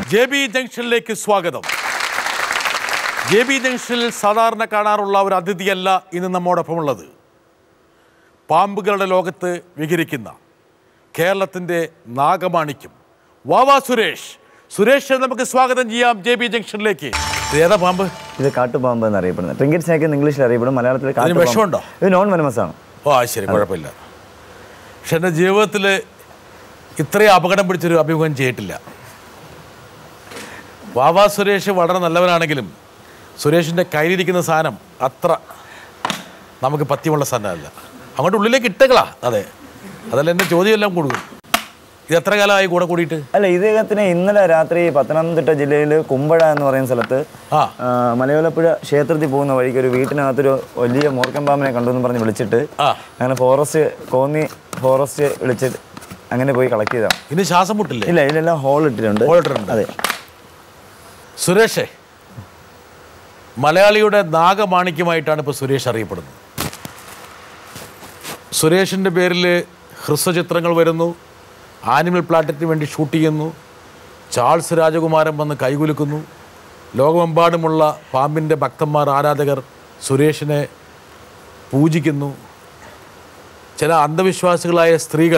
J B ജംഗ്ഷനിലേക്ക് സ്വാഗതം J B ജംഗ്ഷനിൽ സാധാരണ കാണാറുള്ള ഒരു അതിഥിയല്ല ഇന്ന് നമ്മോടൊപ്പം ഉള്ളത് പാമ്പുകളുടെ ലോകത്ത് വിഹരിക്കുന്ന കേരളത്തിൻ്റെ നാഗമാണിക്യം വാവാ സുരേഷ് സുരേഷ് നമുക്ക് സ്വാഗതം ചെയ്യാം ജെ ബി ജംഗ്ഷനിലേക്ക് ഇത് ഏതാ പാമ്പ് ഇത് കാട്ടുപാമ്പ് എന്നറിയപ്പെടുന്നത് ട്രിങ്കറ്റ് സ്നേക്ക് എന്ന് ഇംഗ്ലീഷിൽ അറിയപ്പെടും മലയാളത്തിൽ അതിന് കാട്ടുപാമ്പ്. വിഷമുണ്ടോ? ഇത് നോൺ വെനമസ് ആണ് ഓ ആ ശരി കുഴപ്പമില്ല പക്ഷെ എൻ്റെ ജീവിതത്തിൽ ഇത്രയും അപകടം പിടിച്ചൊരു അഭിമുഖം ചെയ്തിട്ടില്ല വാവാ സുരേഷ് വളരെ നല്ലവനാണെങ്കിലും സുരേഷിൻ്റെ കയ്യിലിരിക്കുന്ന സാധനം അത്ര നമുക്ക് പത്യമുള്ള സാധനമല്ല അങ്ങോട്ട് ഉള്ളിലേക്ക് ഇട്ടകളാ അതെ അതല്ല എൻ്റെ ചോദ്യമെല്ലാം കൊടുക്കും ഇത് എത്ര കാലമായി കൂടെ കൂടിയിട്ട് അല്ല ഇദ്ദേഹത്തിന് ഇന്നലെ രാത്രി പത്തനംതിട്ട ജില്ലയിൽ കുമ്പഴ എന്ന് പറയുന്ന സ്ഥലത്ത് ആ ആ, മലയോലപ്പുഴ ക്ഷേത്രത്തിൽ പോകുന്ന വഴിക്ക് ഒരു വീട്ടിനകത്തൊരു വലിയ മൂർക്കൻ പാമ്പിനെ കണ്ടു എന്ന് പറഞ്ഞ് വിളിച്ചിട്ട് ആ അങ്ങനെ ഫോറസ്റ്റ് കോന്നി ഫോറസ്റ്റ് വിളിച്ചിട്ട് അങ്ങനെ പോയി കളക്ട് ചെയ്താണ് ഇനി ശ്വാസം മുട്ടില്ലേ ഇല്ല ഇതിലെല്ലാം ഹോൾ ഇട്ടിട്ടുണ്ട് Hole ഇട്ടിട്ടുണ്ട്. അതെ സുരേഷേ മലയാളിയുടെ നാഗമാണിക്യമായിട്ടാണ് ഇപ്പോൾ സുരേഷ് അറിയപ്പെടുന്നത് സുരേഷിൻ്റെ പേരിൽ ഹ്രസ്വചിത്രങ്ങൾ വരുന്നു ആനിമൽ പ്ലാറ്ററ്റിന് വേണ്ടി ഷൂട്ട് ചെയ്യുന്നു ചാൾസ് രാജകുമാരൻ വന്ന് കൈകുലുക്കുന്നു ലോകമെമ്പാടുമുള്ള പാമ്പിൻ്റെ ഭക്തന്മാർ ആരാധകർ സുരേഷിനെ പൂജിക്കുന്നു ചില അന്ധവിശ്വാസികളായ സ്ത്രീകൾ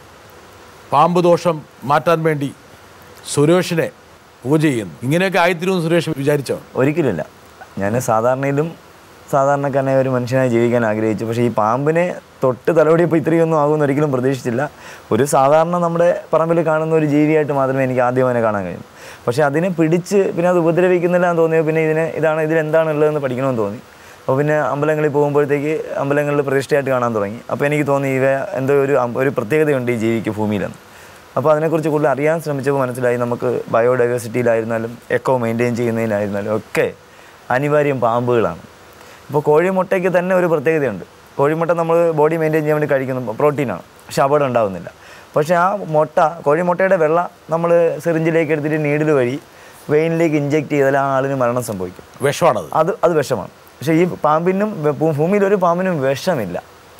പാമ്പ് ദോഷം മാറ്റാൻ വേണ്ടി സുരേഷിനെ പൂജ ചെയ്യുന്നു ഇങ്ങനെയൊക്കെ ആയിത്തീരുമെന്ന് സുരേഷ് വിചാരിച്ചോ ഒരിക്കലുമില്ല ഞാൻ സാധാരണയിലും സാധാരണക്കാരനായ ഒരു മനുഷ്യനായി ജീവിക്കാൻ ആഗ്രഹിച്ചു പക്ഷേ ഈ പാമ്പിനെ തൊട്ട് തലോടിയപ്പോൾ ഇത്രയൊന്നും ആകുമെന്ന് ഒരിക്കലും പ്രതീക്ഷിച്ചില്ല ഒരു സാധാരണ നമ്മുടെ പറമ്പിൽ കാണുന്ന ഒരു ജീവിയായിട്ട് മാത്രമേ എനിക്ക് ആദ്യം അവനെ കാണാൻ കഴിയും പക്ഷേ അതിനെ പിടിച്ച് പിന്നെ അത് ഉപദ്രവിക്കുന്നില്ല എന്ന് തോന്നിയോ പിന്നെ ഇതിനെ ഇതാണ് ഇതിലെന്താണുള്ളതെന്ന് പഠിക്കണമെന്ന് തോന്നി അപ്പോൾ പിന്നെ അമ്പലങ്ങളിൽ പോകുമ്പോഴത്തേക്ക് അമ്പലങ്ങളിൽ പ്രതിഷ്ഠയായിട്ട് കാണാൻ തുടങ്ങി അപ്പോൾ എനിക്ക് തോന്നി ഇവ എന്തോ ഒരു അം- ഒരു പ്രത്യേകതയുണ്ട് ഈ ജീവിക്ക് ഭൂമിയിലെന്ന് അപ്പോൾ അതിനെക്കുറിച്ച് കൂടുതൽ അറിയാൻ ശ്രമിച്ചപ്പോൾ മനസ്സിലായി നമുക്ക് ബയോഡൈവേഴ്സിറ്റിയിലായിരുന്നാലും എക്കോ മെയിൻറ്റെയിൻ ചെയ്യുന്നതിനായിരുന്നാലും ഒക്കെ അനിവാര്യം പാമ്പുകളാണ് ഇപ്പോൾ കോഴിമുട്ടയ്ക്ക് തന്നെ ഒരു പ്രത്യേകതയുണ്ട് കോഴിമുട്ട നമ്മൾ ബോഡി മെയിൻറ്റെയിൻ ചെയ്യാൻ വേണ്ടി കഴിക്കുന്നു പ്രോട്ടീനാണ് പക്ഷെ അപകടം ഉണ്ടാകുന്നില്ല പക്ഷേ ആ മുട്ട കോഴിമുട്ടയുടെ വെള്ള നമ്മൾ സിറിഞ്ചിലേക്ക് എടുത്തിട്ട് നീഡിൽ വഴി വെയിനിലേക്ക് ഇഞ്ചെക്ട് ചെയ്താൽ ആ ആളിന് മരണം സംഭവിക്കും വിഷമാണത് അത് അത് വിഷമാണ് പക്ഷേ ഈ പാമ്പിനും വെ- ഭൂ- ഭൂമിയിൽ ഒരു പാമ്പിനും വിഷമില്ല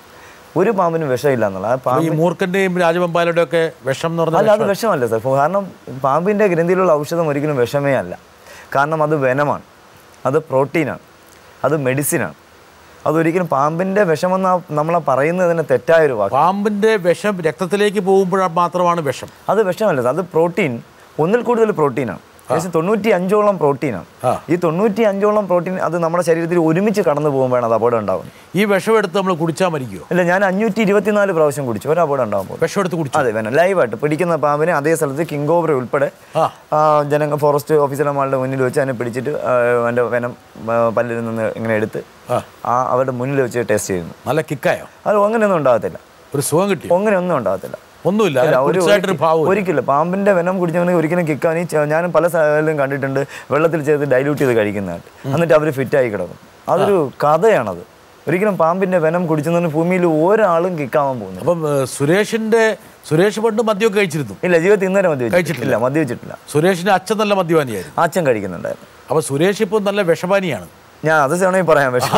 ഒരു പാമ്പിനും വിഷമില്ല എന്നുള്ള ആ ഈ പാമ്പ് മൂർഖന്റെയും രാജവെമ്പാലയുടെ ഒക്കെ വിഷം എന്ന് അല്ല പറഞ്ഞാൽ അത് വിഷമല്ല സാർ കാരണം പാമ്പിൻ്റെ ഗ്രന്ഥിയിലുള്ള ഔഷധം ഒരിക്കലും വിഷമേ അല്ല കാരണം അത് വെനമാണ് അത് പ്രോട്ടീനാണ് അത് മെഡിസിനാണ് അതൊരിക്കലും പാമ്പിൻ്റെ വിഷമെന്ന് നമ്മളെ പറയുന്നത് തന്നെ തെറ്റായൊരു വാക്ക് പാമ്പിന്റെ വിഷം രക്തത്തിലേക്ക് പോകുമ്പോൾ മാത്രമാണ് വിഷം അത് വിഷമല്ല സാർ അത് പ്രോട്ടീൻ ഒന്നിൽ കൂടുതൽ പ്രോട്ടീനാണ് ഏകദേശം തൊണ്ണൂറ്റി അഞ്ചോളം പ്രോട്ടീനാണ് ആ. ഈ തൊണ്ണൂറ്റി അഞ്ചോളം പ്രോട്ടീൻ അത് നമ്മുടെ ശരീരത്തിൽ ഒരുമിച്ച് കടന്നു പോകുമ്പോഴാണ് അത് അപകടം ഉണ്ടാകുന്നത് ഈ വിഷം എടുത്ത് നമ്മൾ കുടിച്ചാൽ മരിക്കുമോ ഇല്ല ഞാൻ അഞ്ഞൂറ്റി ഇരുപത്തിനാല് പ്രാവശ്യം കുടിച്ചു ഒരു അപകടം ഉണ്ടാകും പോകും വിഷം എടുത്ത് കുടിച്ചു അതെ വേണം ലൈവായിട്ട് പിടിക്കുന്ന പാമ്പിനെ അതേ സ്ഥലത്ത് കിങ് ഓവർ ഉൾപ്പെടെ ആ ആ, ജനങ്ങൾ ഫോറസ്റ്റ് ഓഫീസർമാരുടെ മുന്നിൽ വെച്ച് അതിനെ പിടിച്ചിട്ട് ആ, അതിൻ്റെ വനം ആ, പല്ലിൽ നിന്ന് ഇങ്ങനെ എടുത്ത് ആ ആ അവരുടെ മുന്നിൽ വെച്ച് ടെസ്റ്റ് ചെയ്യുന്നു നല്ല കിക്കായോ അത് അങ്ങനെയൊന്നും ഉണ്ടാകത്തില്ല ഒരു സുഖം കിട്ടിയോ അങ്ങനെയൊന്നും ഉണ്ടാകത്തില്ല ഒന്നുമില്ല അല്ല, അതിന് ഒരു കുറിച്ചായിട്ടൊരു ഭാവം ഒരിക്കലും പാമ്പിന്റെ വെനം കുടിച്ചവന് ഒരിക്കലും കിക്കാൻ ഈ ച- ഞാൻ പല സ്ഥലങ്ങളിലും കണ്ടിട്ടുണ്ട് വെള്ളത്തിൽ ചേർത്ത് ഡൈല്യൂട്ട് ചെയ്ത് കഴിക്കുന്നതായിട്ട് എന്നിട്ട് അവർ ഫിറ്റായി കിടക്കും അതൊരു കഥയാണത് ഒരിക്കലും പാമ്പിന്റെ വെനം കുടിച്ചെന്നു ഭൂമിയിൽ ഒരാളും കിക്കാവാൻ പോകുന്നു അപ്പം ഏ, സുരേഷിന്റെ സുരേഷ് പണ്ട് മദ്യമൊക്കെ കഴിച്ചിരുന്നു ഇല്ല ജീവിതത്തിൽ ഇന്നേരം മദ്യപിച്ചിട്ടില്ല കഴിച്ചിട്ടില്ല. ഇല്ല മദ്യപിച്ചിട്ടില്ല സുരേഷിന്റെ അച്ഛൻ നല്ല മദ്യപാനിയായിരുന്നു അച്ഛൻ കഴിക്കുന്നുണ്ടായിരുന്നു അപ്പൊ സുരേഷ് ഇപ്പോൾ നല്ല വിഷപാനിയാണ് ഞാൻ അത് വേണമെങ്കിൽ പറയാം പക്ഷേ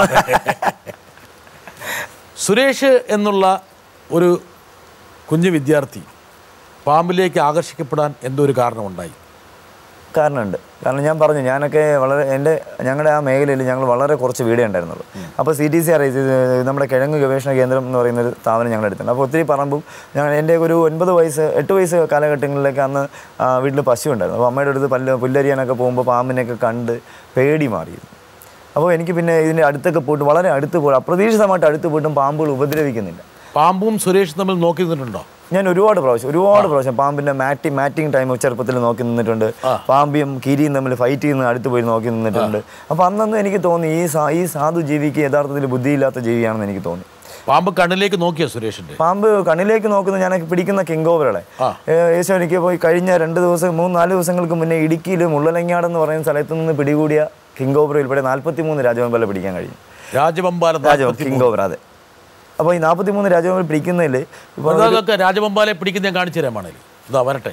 സുരേഷ് എന്നുള്ള ഒരു കുഞ്ഞു വിദ്യാർത്ഥി പാമ്പിലേക്ക് ആകർഷിക്കപ്പെടാൻ എന്തോ ഒരു കാരണമുണ്ടായി കാരണമുണ്ട് കാരണം ഞാൻ പറഞ്ഞു ഞാനൊക്കെ വളരെ എൻ്റെ ഞങ്ങളുടെ ആ മേഖലയിൽ ഞങ്ങൾ വളരെ കുറച്ച് വീടേ ഉണ്ടായിരുന്നുള്ളൂ അപ്പോൾ സി ടി സി അറിയിച്ച് നമ്മുടെ കിഴങ്ങ് ഗവേഷണ കേന്ദ്രം എന്ന് പറയുന്ന ഒരു സ്ഥാപനം ഞങ്ങൾ എടുത്തിട്ടുണ്ട് അപ്പോൾ ഒത്തിരി പറമ്പും ഞങ്ങൾ എൻ്റെ ഒരു ഒൻപത് വയസ്സ് എട്ട് വയസ്സ് കാലഘട്ടങ്ങളിലൊക്കെ അന്ന് വീട്ടിൽ പശു ഉണ്ടായിരുന്നു അപ്പോൾ അമ്മയുടെ അടുത്ത് പല്ല് പുല്ലരിയാനൊക്കെ പോകുമ്പോൾ പാമ്പിനെയൊക്കെ കണ്ട് പേടി മാറിയിരുന്നു അപ്പോൾ എനിക്ക് പിന്നെ ഇതിൻ്റെ അടുത്തൊക്കെ പോയിട്ട് വളരെ അടുത്ത് പോയി അപ്രതീക്ഷിതമായിട്ട് അടുത്ത് പോയിട്ടും പാമ്പുകൾ ഉപദ്രവിക്കുന്നില്ല പാമ്പും സുരേഷും തമ്മിൽ നോക്കി നിന്നിട്ടുണ്ടോ ഞാൻ ഒരുപാട് പ്രാവശ്യം ഒരുപാട് പ്രാവശ്യം പാമ്പിന്റെ മാറ്റി മാറ്റിംഗ് ടൈം ചെറുപ്പത്തിൽ നോക്കി നിന്നിട്ടുണ്ട് പാമ്പിയും കീരിയും തമ്മിൽ ഫൈറ്റ് ചെയ്യുന്ന അടുത്ത് പോയി നോക്കി നിന്നിട്ടുണ്ട് അപ്പോൾ അന്നൊന്നും എനിക്ക് തോന്നി ഈ സാ ഈ സാധു ജീവിക്ക് യഥാർത്ഥത്തിൽ ബുദ്ധിയില്ലാത്ത ജീവിയാണെന്ന് എനിക്ക് തോന്നി പാമ്പ് കണ്ണിലേക്ക് നോക്കിയോ സുരേഷിന്റെ പാമ്പ് കണ്ണിലേക്ക് നോക്കുന്ന ഞാൻ പിടിക്കുന്ന കിങ്കോവറുകളെ ആ. ഏകദേശം എനിക്ക് പോയി കഴിഞ്ഞ രണ്ട് ദിവസം മൂന്ന് നാല് ദിവസങ്ങൾക്ക് മുന്നേ ഇടുക്കിയിൽ മുള്ളലങ്ങാട് എന്ന് പറയുന്ന സ്ഥലത്ത് നിന്ന് പിടികൂടിയ കിങ്കോവർ ഉൾപ്പെടെ നാൽപ്പത്തി മൂന്ന് രാജവെമ്പല പിടിക്കാൻ കഴിയും രാജവമ്പാല രാജവ കിങ്കോവർ അതെ അപ്പോൾ ഈ നാൽപ്പത്തി മൂന്ന് രാജവെമ്പൽ പിടിക്കുന്നതിൽ ഇപ്പോൾ അതൊക്കെ രാജവമ്പാലെ പിടിക്കുന്ന ഞാൻ കാണിച്ചു തരാൻ വേണേൽ ഇതാ വരട്ടെ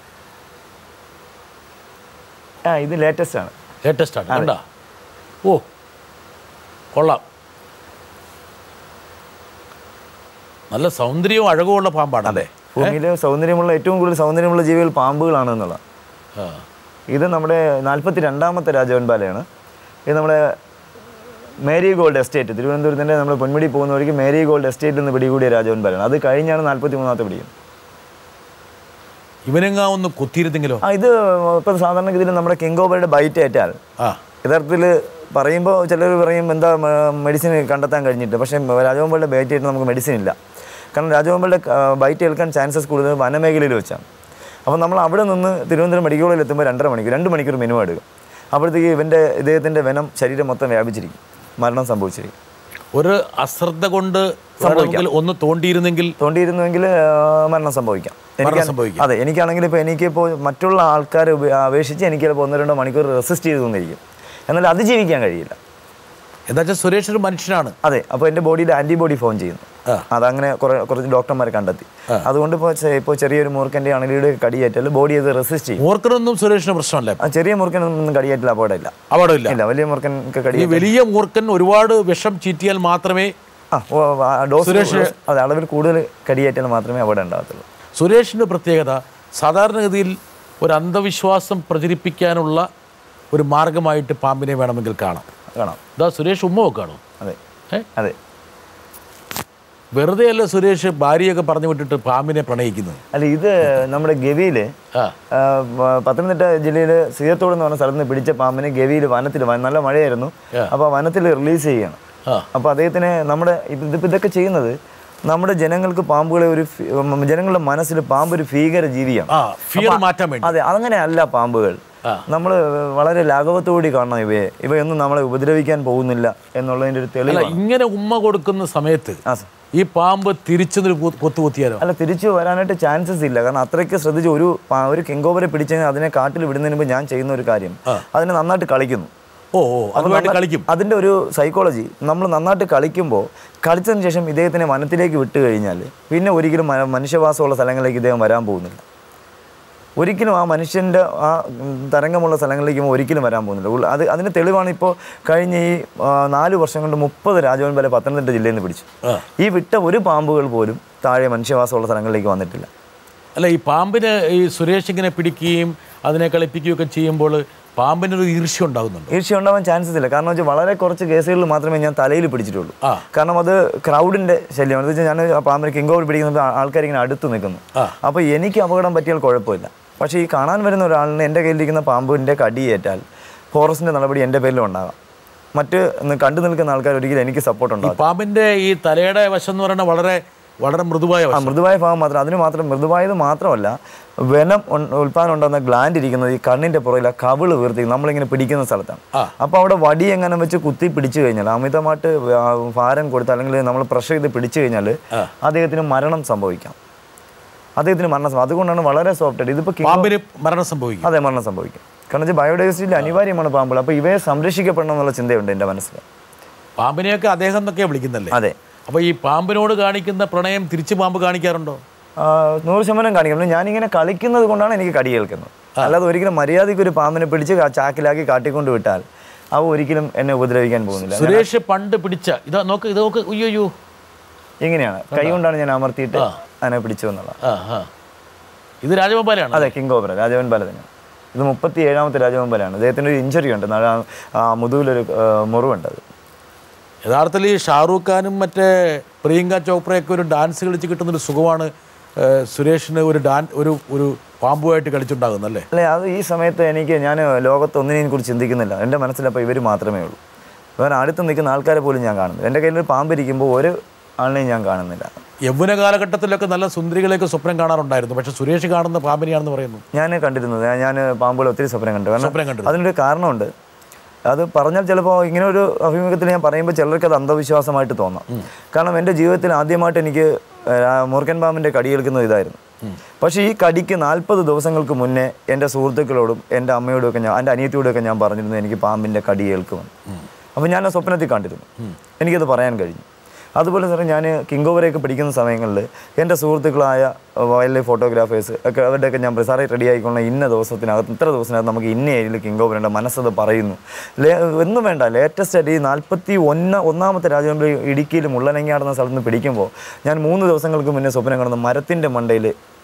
ആ ഇത് ലേറ്റസ്റ്റ് ആണ് ലേറ്റസ്റ്റ് ആണ് കണ്ടാ ഓ കൊള്ളാം നല്ല സൗന്ദര്യവും അഴകുമുള്ള പാമ്പാണ് അല്ലേ ഭൂമിയിലെ സൗന്ദര്യമുള്ള ഏറ്റവും കൂടുതൽ സൗന്ദര്യമുള്ള ജീവികൾ പാമ്പുകളാണ് എന്നുള്ള ആ ഇത് നമ്മുടെ നാൽപ്പത്തി രണ്ടാമത്തെ രാജവൻപാലയാണ് ഇത് നമ്മുടെ മേരി ഗോൾഡ് എസ്റ്റേറ്റ് തിരുവനന്തപുരത്തിൻ്റെ നമ്മൾ പൊന്മുടി പോകുന്ന വഴിക്ക് മേരി ഗോൾഡ് എസ്റ്റേറ്റിൽ നിന്ന് പിടികൂടിയ രാജവൻപാലയാണ് അത് കഴിഞ്ഞാണ് നാൽപ്പത്തി മൂന്നാമത്തെ പിടിക്കുന്നത് ഇവനെങ്ങാ ഒന്ന് കുത്തിയിരുന്നെങ്കിലോ ആ ഇത് ഇപ്പം സാധാരണഗതിയിൽ നമ്മുടെ കിങ്കോബറുടെ ബൈറ്റ് ഏറ്റാൽ ആ യഥാർത്ഥത്തിൽ പറയുമ്പോൾ ചിലർ പറയും എന്താ മെഡിസിൻ കണ്ടെത്താൻ കഴിഞ്ഞിട്ട് പക്ഷേ രാജഗോപാലിൻ്റെ ബൈറ്റ് ആയിട്ട് നമുക്ക് മെഡിസിൻ ഇല്ല കാരണം രാജഗോപാലിൻ്റെ ബൈറ്റ് ഏൽക്കാൻ ചാൻസസ് കൂടുതൽ വനമേഖലയിൽ വെച്ചാണ് അപ്പോൾ നമ്മൾ അവിടെ നിന്ന് തിരുവനന്തപുരം മെഡിക്കൽ കോളേജിൽ എത്തുമ്പോൾ രണ്ടര മണിക്കൂർ രണ്ട് മണിക്കൂർ മിനിമം എടുക്കും അപ്പോഴത്തേക്ക് ഇവൻ്റെ ഇദ്ദേഹത്തിൻ്റെ വനം ശരീരം മൊത്തം വ്യാപിച്ചിരിക്കും മരണം സംഭവിച്ചിരിക്കും ഒരു അശ്രദ്ധ കൊണ്ട് വേണമെങ്കിൽ ഒന്ന് തോണ്ടിയിരുന്നെങ്കിൽ തോണ്ടിയിരുന്നുവെങ്കിൽ ആ, മരണം സംഭവിക്കാം എനിക്ക് സംഭവിക്കാം. അതെ എനിക്കാണെങ്കിൽ ഇപ്പോൾ എനിക്കിപ്പോൾ മറ്റുള്ള ആൾക്കാരെ ഉപ- അപേക്ഷിച്ച് എനിക്ക് ചിലപ്പോൾ ഒന്ന് രണ്ടോ മണിക്കൂർ റെസിസ്റ്റ് ചെയ്ത് തന്നിരിക്കും എന്നാൽ അതിജീവിക്കാൻ കഴിയില്ല എന്താ വെച്ചാൽ സുരേഷ് ഒരു മനുഷ്യനാണ് അതെ അപ്പോൾ എൻ്റെ ബോഡിയിൽ ആൻറ്റിബോഡി ഫോം ചെയ്യുന്നു ആ. അതങ്ങനെ കുറേ കുറച്ച് ഡോക്ടർമാർ കണ്ടെത്തി അതുകൊണ്ട് ഇപ്പോൾ ഇപ്പോൾ ചെറിയൊരു മൂർക്കൻ്റെ അണലിയുടെ കടിയേറ്റാൽ ബോഡി അത് റെസിസ്റ്റ് ചെയ്യും മൂർഖനൊന്നും സുരേഷിന് പ്രശ്നമല്ല ആ ചെറിയ മൂർക്കനൊന്നും കടിയേറ്റില്ല അപകടമില്ല അപകടമില്ല ഇല്ല വലിയ മൂർക്കനൊക്കെ ഈ കടി വലിയ മൂർഖൻ ഒരുപാട് വിഷം ചീറ്റിയാൽ മാത്രമേ ആ ഓ, ആ, ഡോസ് സുരേഷ് ഡോസ്- അതെ അളവിൽ കൂടുതൽ കടിയേറ്റാൽ മാത്രമേ അപകടം ഉണ്ടാകത്തുള്ളൂ സുരേഷിൻ്റെ പ്രത്യേകത സാധാരണഗതിയിൽ ഒരു അന്ധവിശ്വാസം പ്രചരിപ്പിക്കാനുള്ള ഒരു മാർഗമായിട്ട് പാമ്പിനെ വേണമെങ്കിൽ കാണാം കാണാം ഇതാ സുരേഷ് ഉമ്മ വെക്കാണോ അതെ ഏ അതെ വെറുതെ അല്ല സുരേഷ് ഭാര്യയൊക്കെ പറഞ്ഞു വിട്ടിട്ട് പാമ്പിനെ പ്രണയിക്കുന്നത് അല്ല ഇത് നമ്മുടെ ഗവിയിൽ ആ പത്തനംതിട്ട ജില്ലയിൽ സീയത്തോട് എന്ന് പറഞ്ഞ സ്ഥലത്ത് നിന്ന് പിടിച്ച പാമ്പിനെ ഗവിയിൽ വനത്തിൽ വ- നല്ല മഴയായിരുന്നു അപ്പോൾ വനത്തിൽ റിലീസ് ചെയ്യണം ആ അപ്പോൾ അദ്ദേഹത്തിന് നമ്മുടെ ഇത് ഇതിപ്പോൾ ഇതൊക്കെ ചെയ്യുന്നത് നമ്മുടെ ജനങ്ങൾക്ക് പാമ്പുകളെ ഒരു ഫി- ഉം, ജനങ്ങളുടെ മനസ്സിൽ പാമ്പ് ഒരു ഭീകര ജീവിയാണ് ആ ഫിയർ മാറ്റാൻ വേണ്ടി അതെ അതങ്ങനെയല്ല പാമ്പുകൾ ആ. നമ്മൾ വളരെ ലാഘവത്തോടി കാണണം ഇവയെ ഇവയൊന്നും നമ്മളെ ഉപദ്രവിക്കാൻ പോകുന്നില്ല എന്നുള്ളതിൻ്റെ ഒരു അല്ല തെളിവാണ് ഇങ്ങനെ ഉമ്മ കൊടുക്കുന്ന സമയത്ത് ആ സർ ഈ പാമ്പ് തിരിച്ചൊരു കൊത്തു കുത്തിയാലോ അല്ല തിരിച്ചു വരാനായിട്ട് ചാൻസസ് ഇല്ല കാരണം അത്രയ്ക്ക് ശ്രദ്ധിച്ച് ഒരു പാ- ഒരു കിങ്കോബരെ പിടിച്ചു കഴിഞ്ഞാൽ അതിനെ കാട്ടിൽ വിടുന്നതിന് മുമ്പ് ഞാൻ ചെയ്യുന്ന ഒരു കാര്യം അതിനെ നന്നായിട്ട് കളിക്കുന്നു ഓ ഓ അതുമായിട്ട് കളിക്കും അതിൻ്റെ ഒരു സൈക്കോളജി നമ്മൾ നന്നായിട്ട് കളിക്കുമ്പോൾ കളിച്ചതിന് ശേഷം ഇദ്ദേഹത്തിനെ വനത്തിലേക്ക് വിട്ട് കഴിഞ്ഞാൽ പിന്നെ ഒരിക്കലും മ- മനുഷ്യവാസമുള്ള സ്ഥലങ്ങളിലേക്ക് ഇദ്ദേഹം വരാൻ പോകുന്നില്ല ഒരിക്കലും ആ മനുഷ്യൻ്റെ ആ ഉം, തരംഗമുള്ള സ്ഥലങ്ങളിലേക്ക് ഒരിക്കലും വരാൻ പോകുന്നില്ല ഉള്ള- അത് അതിന് തെളിവാണ് ഇപ്പോൾ കഴിഞ്ഞ ഈ ആ, നാല് വർഷം കൊണ്ട് മുപ്പത് രാജവൻപാല പത്തനംതിട്ട ജില്ലയിൽ നിന്ന് പിടിച്ചു ആ. ഈ വിട്ട ഒരു പാമ്പുകൾ പോലും താഴെ മനുഷ്യവാസമുള്ള സ്ഥലങ്ങളിലേക്ക് വന്നിട്ടില്ല അല്ല ഈ പാമ്പിന് ഈ സുരേഷ് ഇങ്ങനെ പിടിക്കുകയും അതിനെ കളിപ്പിക്കുകയൊക്കെ ചെയ്യുമ്പോൾ പാമ്പിനൊരു ഈർഷ്യ ഉണ്ടാകുന്നുണ്ട് ഈർഷ്യ ഉണ്ടാവാൻ ചാൻസസ് ഇല്ല കാരണം വെച്ചാൽ വളരെ കുറച്ച് കേസുകളിൽ മാത്രമേ ഞാൻ തലയിൽ പിടിച്ചിട്ടുള്ളൂ ആ. കാരണം കാരണം അത് ക്രൗഡിന്റെ ശല്യമാണ് എന്ന് വെച്ചാൽ ഞാൻ ആ പാമ്പിനെ കിങ് ഓവർ പിടിക്കുന്നത് ആൾക്കാർ ഇങ്ങനെ അടുത്ത് നിൽക്കുന്നു ആ. അപ്പോൾ എനിക്ക് അപകടം പറ്റിയാൽ കുഴപ്പമില്ല പക്ഷേ ഈ കാണാൻ വരുന്ന ഒരാളിന് എൻ്റെ കയ്യിലിരിക്കുന്ന പാമ്പിൻ്റെ കടിയേറ്റാൽ ഫോറസ്റ്റിൻ്റെ നടപടി എൻ്റെ പേരിലും ഉണ്ടാകാം മറ്റ് ന്ന് കണ്ടു നിൽക്കുന്ന ആൾക്കാർ ഒരിക്കലും എനിക്ക് സപ്പോർട്ട് ഈ ഉണ്ടാകും പാമ്പിന്റെ ഈ തലയുടെ വശം എന്ന് പറയുന്നത് വളരെ വളരെ മൃദുവായ ആ വശം മൃദുവായ ഭാഗം മാത്രം അതിന് മാത്രം മൃദുവായത് മാത്രമല്ല വെനം ഉൺ- ഉൽപ്പാദനം ഉണ്ടാകുന്ന ഗ്ലാൻഡ് ഇരിക്കുന്നത് ഈ കണ്ണിൻ്റെ പുറകിൽ ആ കവിള് വീർത്തി നമ്മളിങ്ങനെ പിടിക്കുന്ന സ്ഥലത്താണ് ആ. അപ്പോൾ അവിടെ വടി എങ്ങനെ വെച്ച് കുത്തി പിടിച്ചു കഴിഞ്ഞാൽ അമിതമായിട്ട് ആ, ഭാരം കൊടുത്ത് അല്ലെങ്കിൽ നമ്മൾ പ്രഷർ ചെയ്ത് പിടിച്ചു കഴിഞ്ഞാൽ അദ്ദേഹത്തിന് മരണം സംഭവിക്കാം അദ്ദേഹത്തിന് മരണം സംഭവിക്കും അതുകൊണ്ടാണ് വളരെ സോഫ്റ്റ് ആയിട്ട് ഇതിപ്പോൾ കിങ് പാമ്പിന് മരണം സംഭവിക്കും അതെ മരണം സംഭവിക്കും കാരണം വെച്ചാൽ ബയോഡൈവേഴ്സിറ്റിയിൽ അനിവാര്യമാണ് പാമ്പുകൾ അപ്പോൾ ഇവയെ സംരക്ഷിക്കപ്പെടണം എന്നുള്ള ചിന്തയുണ്ട് എൻ്റെ മനസ്സിൽ പാമ്പിനെയൊക്കെ അദ്ദേഹം എന്നൊക്കെയാണ് വിളിക്കുന്നല്ലേ അതെ അപ്പോൾ ഈ പാമ്പിനോട് കാണിക്കുന്ന പ്രണയം തിരിച്ച് പാമ്പ് കാണിക്കാറുണ്ടോ ആ, നൂറ് ശതമാനം കാണിക്കണം ഞാനിങ്ങനെ കളിക്കുന്നത് കൊണ്ടാണ് എനിക്ക് കടി കേൾക്കുന്നത് അല്ലാതെ ഒരിക്കലും മര്യാദയ്ക്ക് ഒരു പാമ്പിനെ പിടിച്ച് കാ- ചാക്കിലാക്കി കാട്ടിക്കൊണ്ട് വിട്ടാൽ അവ ഒരിക്കലും എന്നെ ഉപദ്രവിക്കാൻ പോകുന്നില്ല സുരേഷ് പണ്ട് പിടിച്ച ഇതാ നോക്ക് ഇത് നോക്ക് ഉയ്യോ അയ്യോ ഇങ്ങനെയാണ് കൈ കൊണ്ടാണ് ഞാൻ അമർത്തിയിട്ട് അതിനെ പിടിച്ചു എന്നുള്ളത് ആ ആ ഇത് രാജഗോപാലാണ് അതെ കിങ് ഓബറ രാജവൻ ബാല തന്നെ ഇത് മുപ്പത്തി ഏഴാമത്തെ രാജവൻ ബാലാണ് അദ്ദേഹത്തിന് ഒരു ഇഞ്ചുറി ഉണ്ട് നട- ആ മുതുകിലൊരു ആ, മുറിവുണ്ട് അത് യഥാർത്ഥത്തിൽ ഈ ഷാറൂഖ് ഖാനും മറ്റേ പ്രിയങ്ക ചോപ്രയൊക്കെ ഒരു ഡാൻസ് കളിച്ച് കിട്ടുന്നൊരു സുഖമാണ് ഏഹ്, സുരേഷിന് ഒരു ഡാൻ ഒരു ഒരു പാമ്പുമായിട്ട് കളിച്ചുണ്ടാകുന്നത് അല്ലേ അല്ലെ അത് ഈ സമയത്ത് എനിക്ക് ഞാൻ ലോകത്ത് ഒന്നിനെയും കുറിച്ച് ചിന്തിക്കുന്നില്ല എൻ്റെ മനസ്സിലപ്പോൾ ഇവർ മാത്രമേ ഉള്ളൂ വേറെ അടുത്ത് നിൽക്കുന്ന ആൾക്കാരെ പോലും ഞാൻ കാണുന്നില്ല എൻ്റെ കയ്യിൽ ഒരു പാമ്പിരിക്കുമ്പോൾ ഒരു ആളിനെയും ഞാൻ കാണുന്നില്ല യൗവന കാലഘട്ടത്തിലൊക്കെ നല്ല സുന്ദരികളെയൊക്കെ സ്വപ്നം കാണാറുണ്ടായിരുന്നു പക്ഷെ സുരേഷ് കാണുന്ന പാമ്പിനെയാണെന്ന് പറയുന്നു ഞാൻ കണ്ടിരുന്നത് ഞാൻ- ഞാൻ പാമ്പുകൾ ഒത്തിരി സ്വപ്നം കണ്ടു സ്വപ്നം കാരണം കണ്ടിരുന്നു. അതിനൊരു കാരണമുണ്ട് അത് പറഞ്ഞാൽ ചിലപ്പോൾ ഇങ്ങനെ ഒരു അഭിമുഖത്തിൽ ഞാൻ പറയുമ്പോൾ ചിലർക്ക് അത് അന്ധവിശ്വാസമായിട്ട് തോന്നാം കാരണം എൻ്റെ ജീവിതത്തിൽ ആദ്യമായിട്ട് എനിക്ക് ആ, മൂർഖൻ പാമ്പിൻ്റെ കടിയേൽക്കുന്നത് ഇതായിരുന്നു പക്ഷേ ഈ കടിക്ക് നാൽപ്പത് ദിവസങ്ങൾക്ക് മുന്നേ എൻ്റെ സുഹൃത്തുക്കളോടും എൻ്റെ അമ്മയോടും ഒക്കെ ഞാൻ എൻ്റെ അനിയത്തിയോടും ഒക്കെ ഞാൻ പറഞ്ഞിരുന്നു എനിക്ക് പാമ്പിൻ്റെ കടി ഏൽക്കുമെന്ന് അപ്പോൾ ഞാൻ ആ സ്വപ്നത്തിൽ കണ്ടിരുന്നു എനിക്കത് പറയാൻ കഴിഞ്ഞു അതുപോലെ തന്നെ ഞാൻ കിങ് ഓവറൊക്കെ പഠിക്കുന്ന സമയങ്ങളിൽ എൻ്റെ സുഹൃത്തുക്കളായ വൈൽഡ് ലൈഫ് ഫോട്ടോഗ്രാഫേഴ്സ് ഒക്കെ അവരുടെയൊക്കെ ഞാൻ സാറേ റെഡി ആയിക്കൊള്ള ഇന്ന ദിവസത്തിനകത്ത് ഇത്ര ദിവസത്തിനകത്ത് നമുക്ക് ഇന്ന ഏരിയയിൽ കിങ് ഓവർ ഉണ്ട് മനസ്സത് പറയുന്നു ലേ ഒന്നും വേണ്ട ലേറ്റസ്റ്റ് ആയിട്ട് ഈ നാൽപ്പത്തി ഒന്ന് ഒന്നാമത്തെ രാജവമ്പി ഇടുക്കിയിൽ മുള്ളനങ്ങാടുന്ന സ്ഥലത്ത് നിന്ന് പിടിക്കുമ്പോൾ ഞാൻ മൂന്ന് ദിവസങ്ങൾക്ക് മുന്നേ സ്വപ്നം കാണുന്ന മരത്തിൻ്റെ മണ്ടയിൽ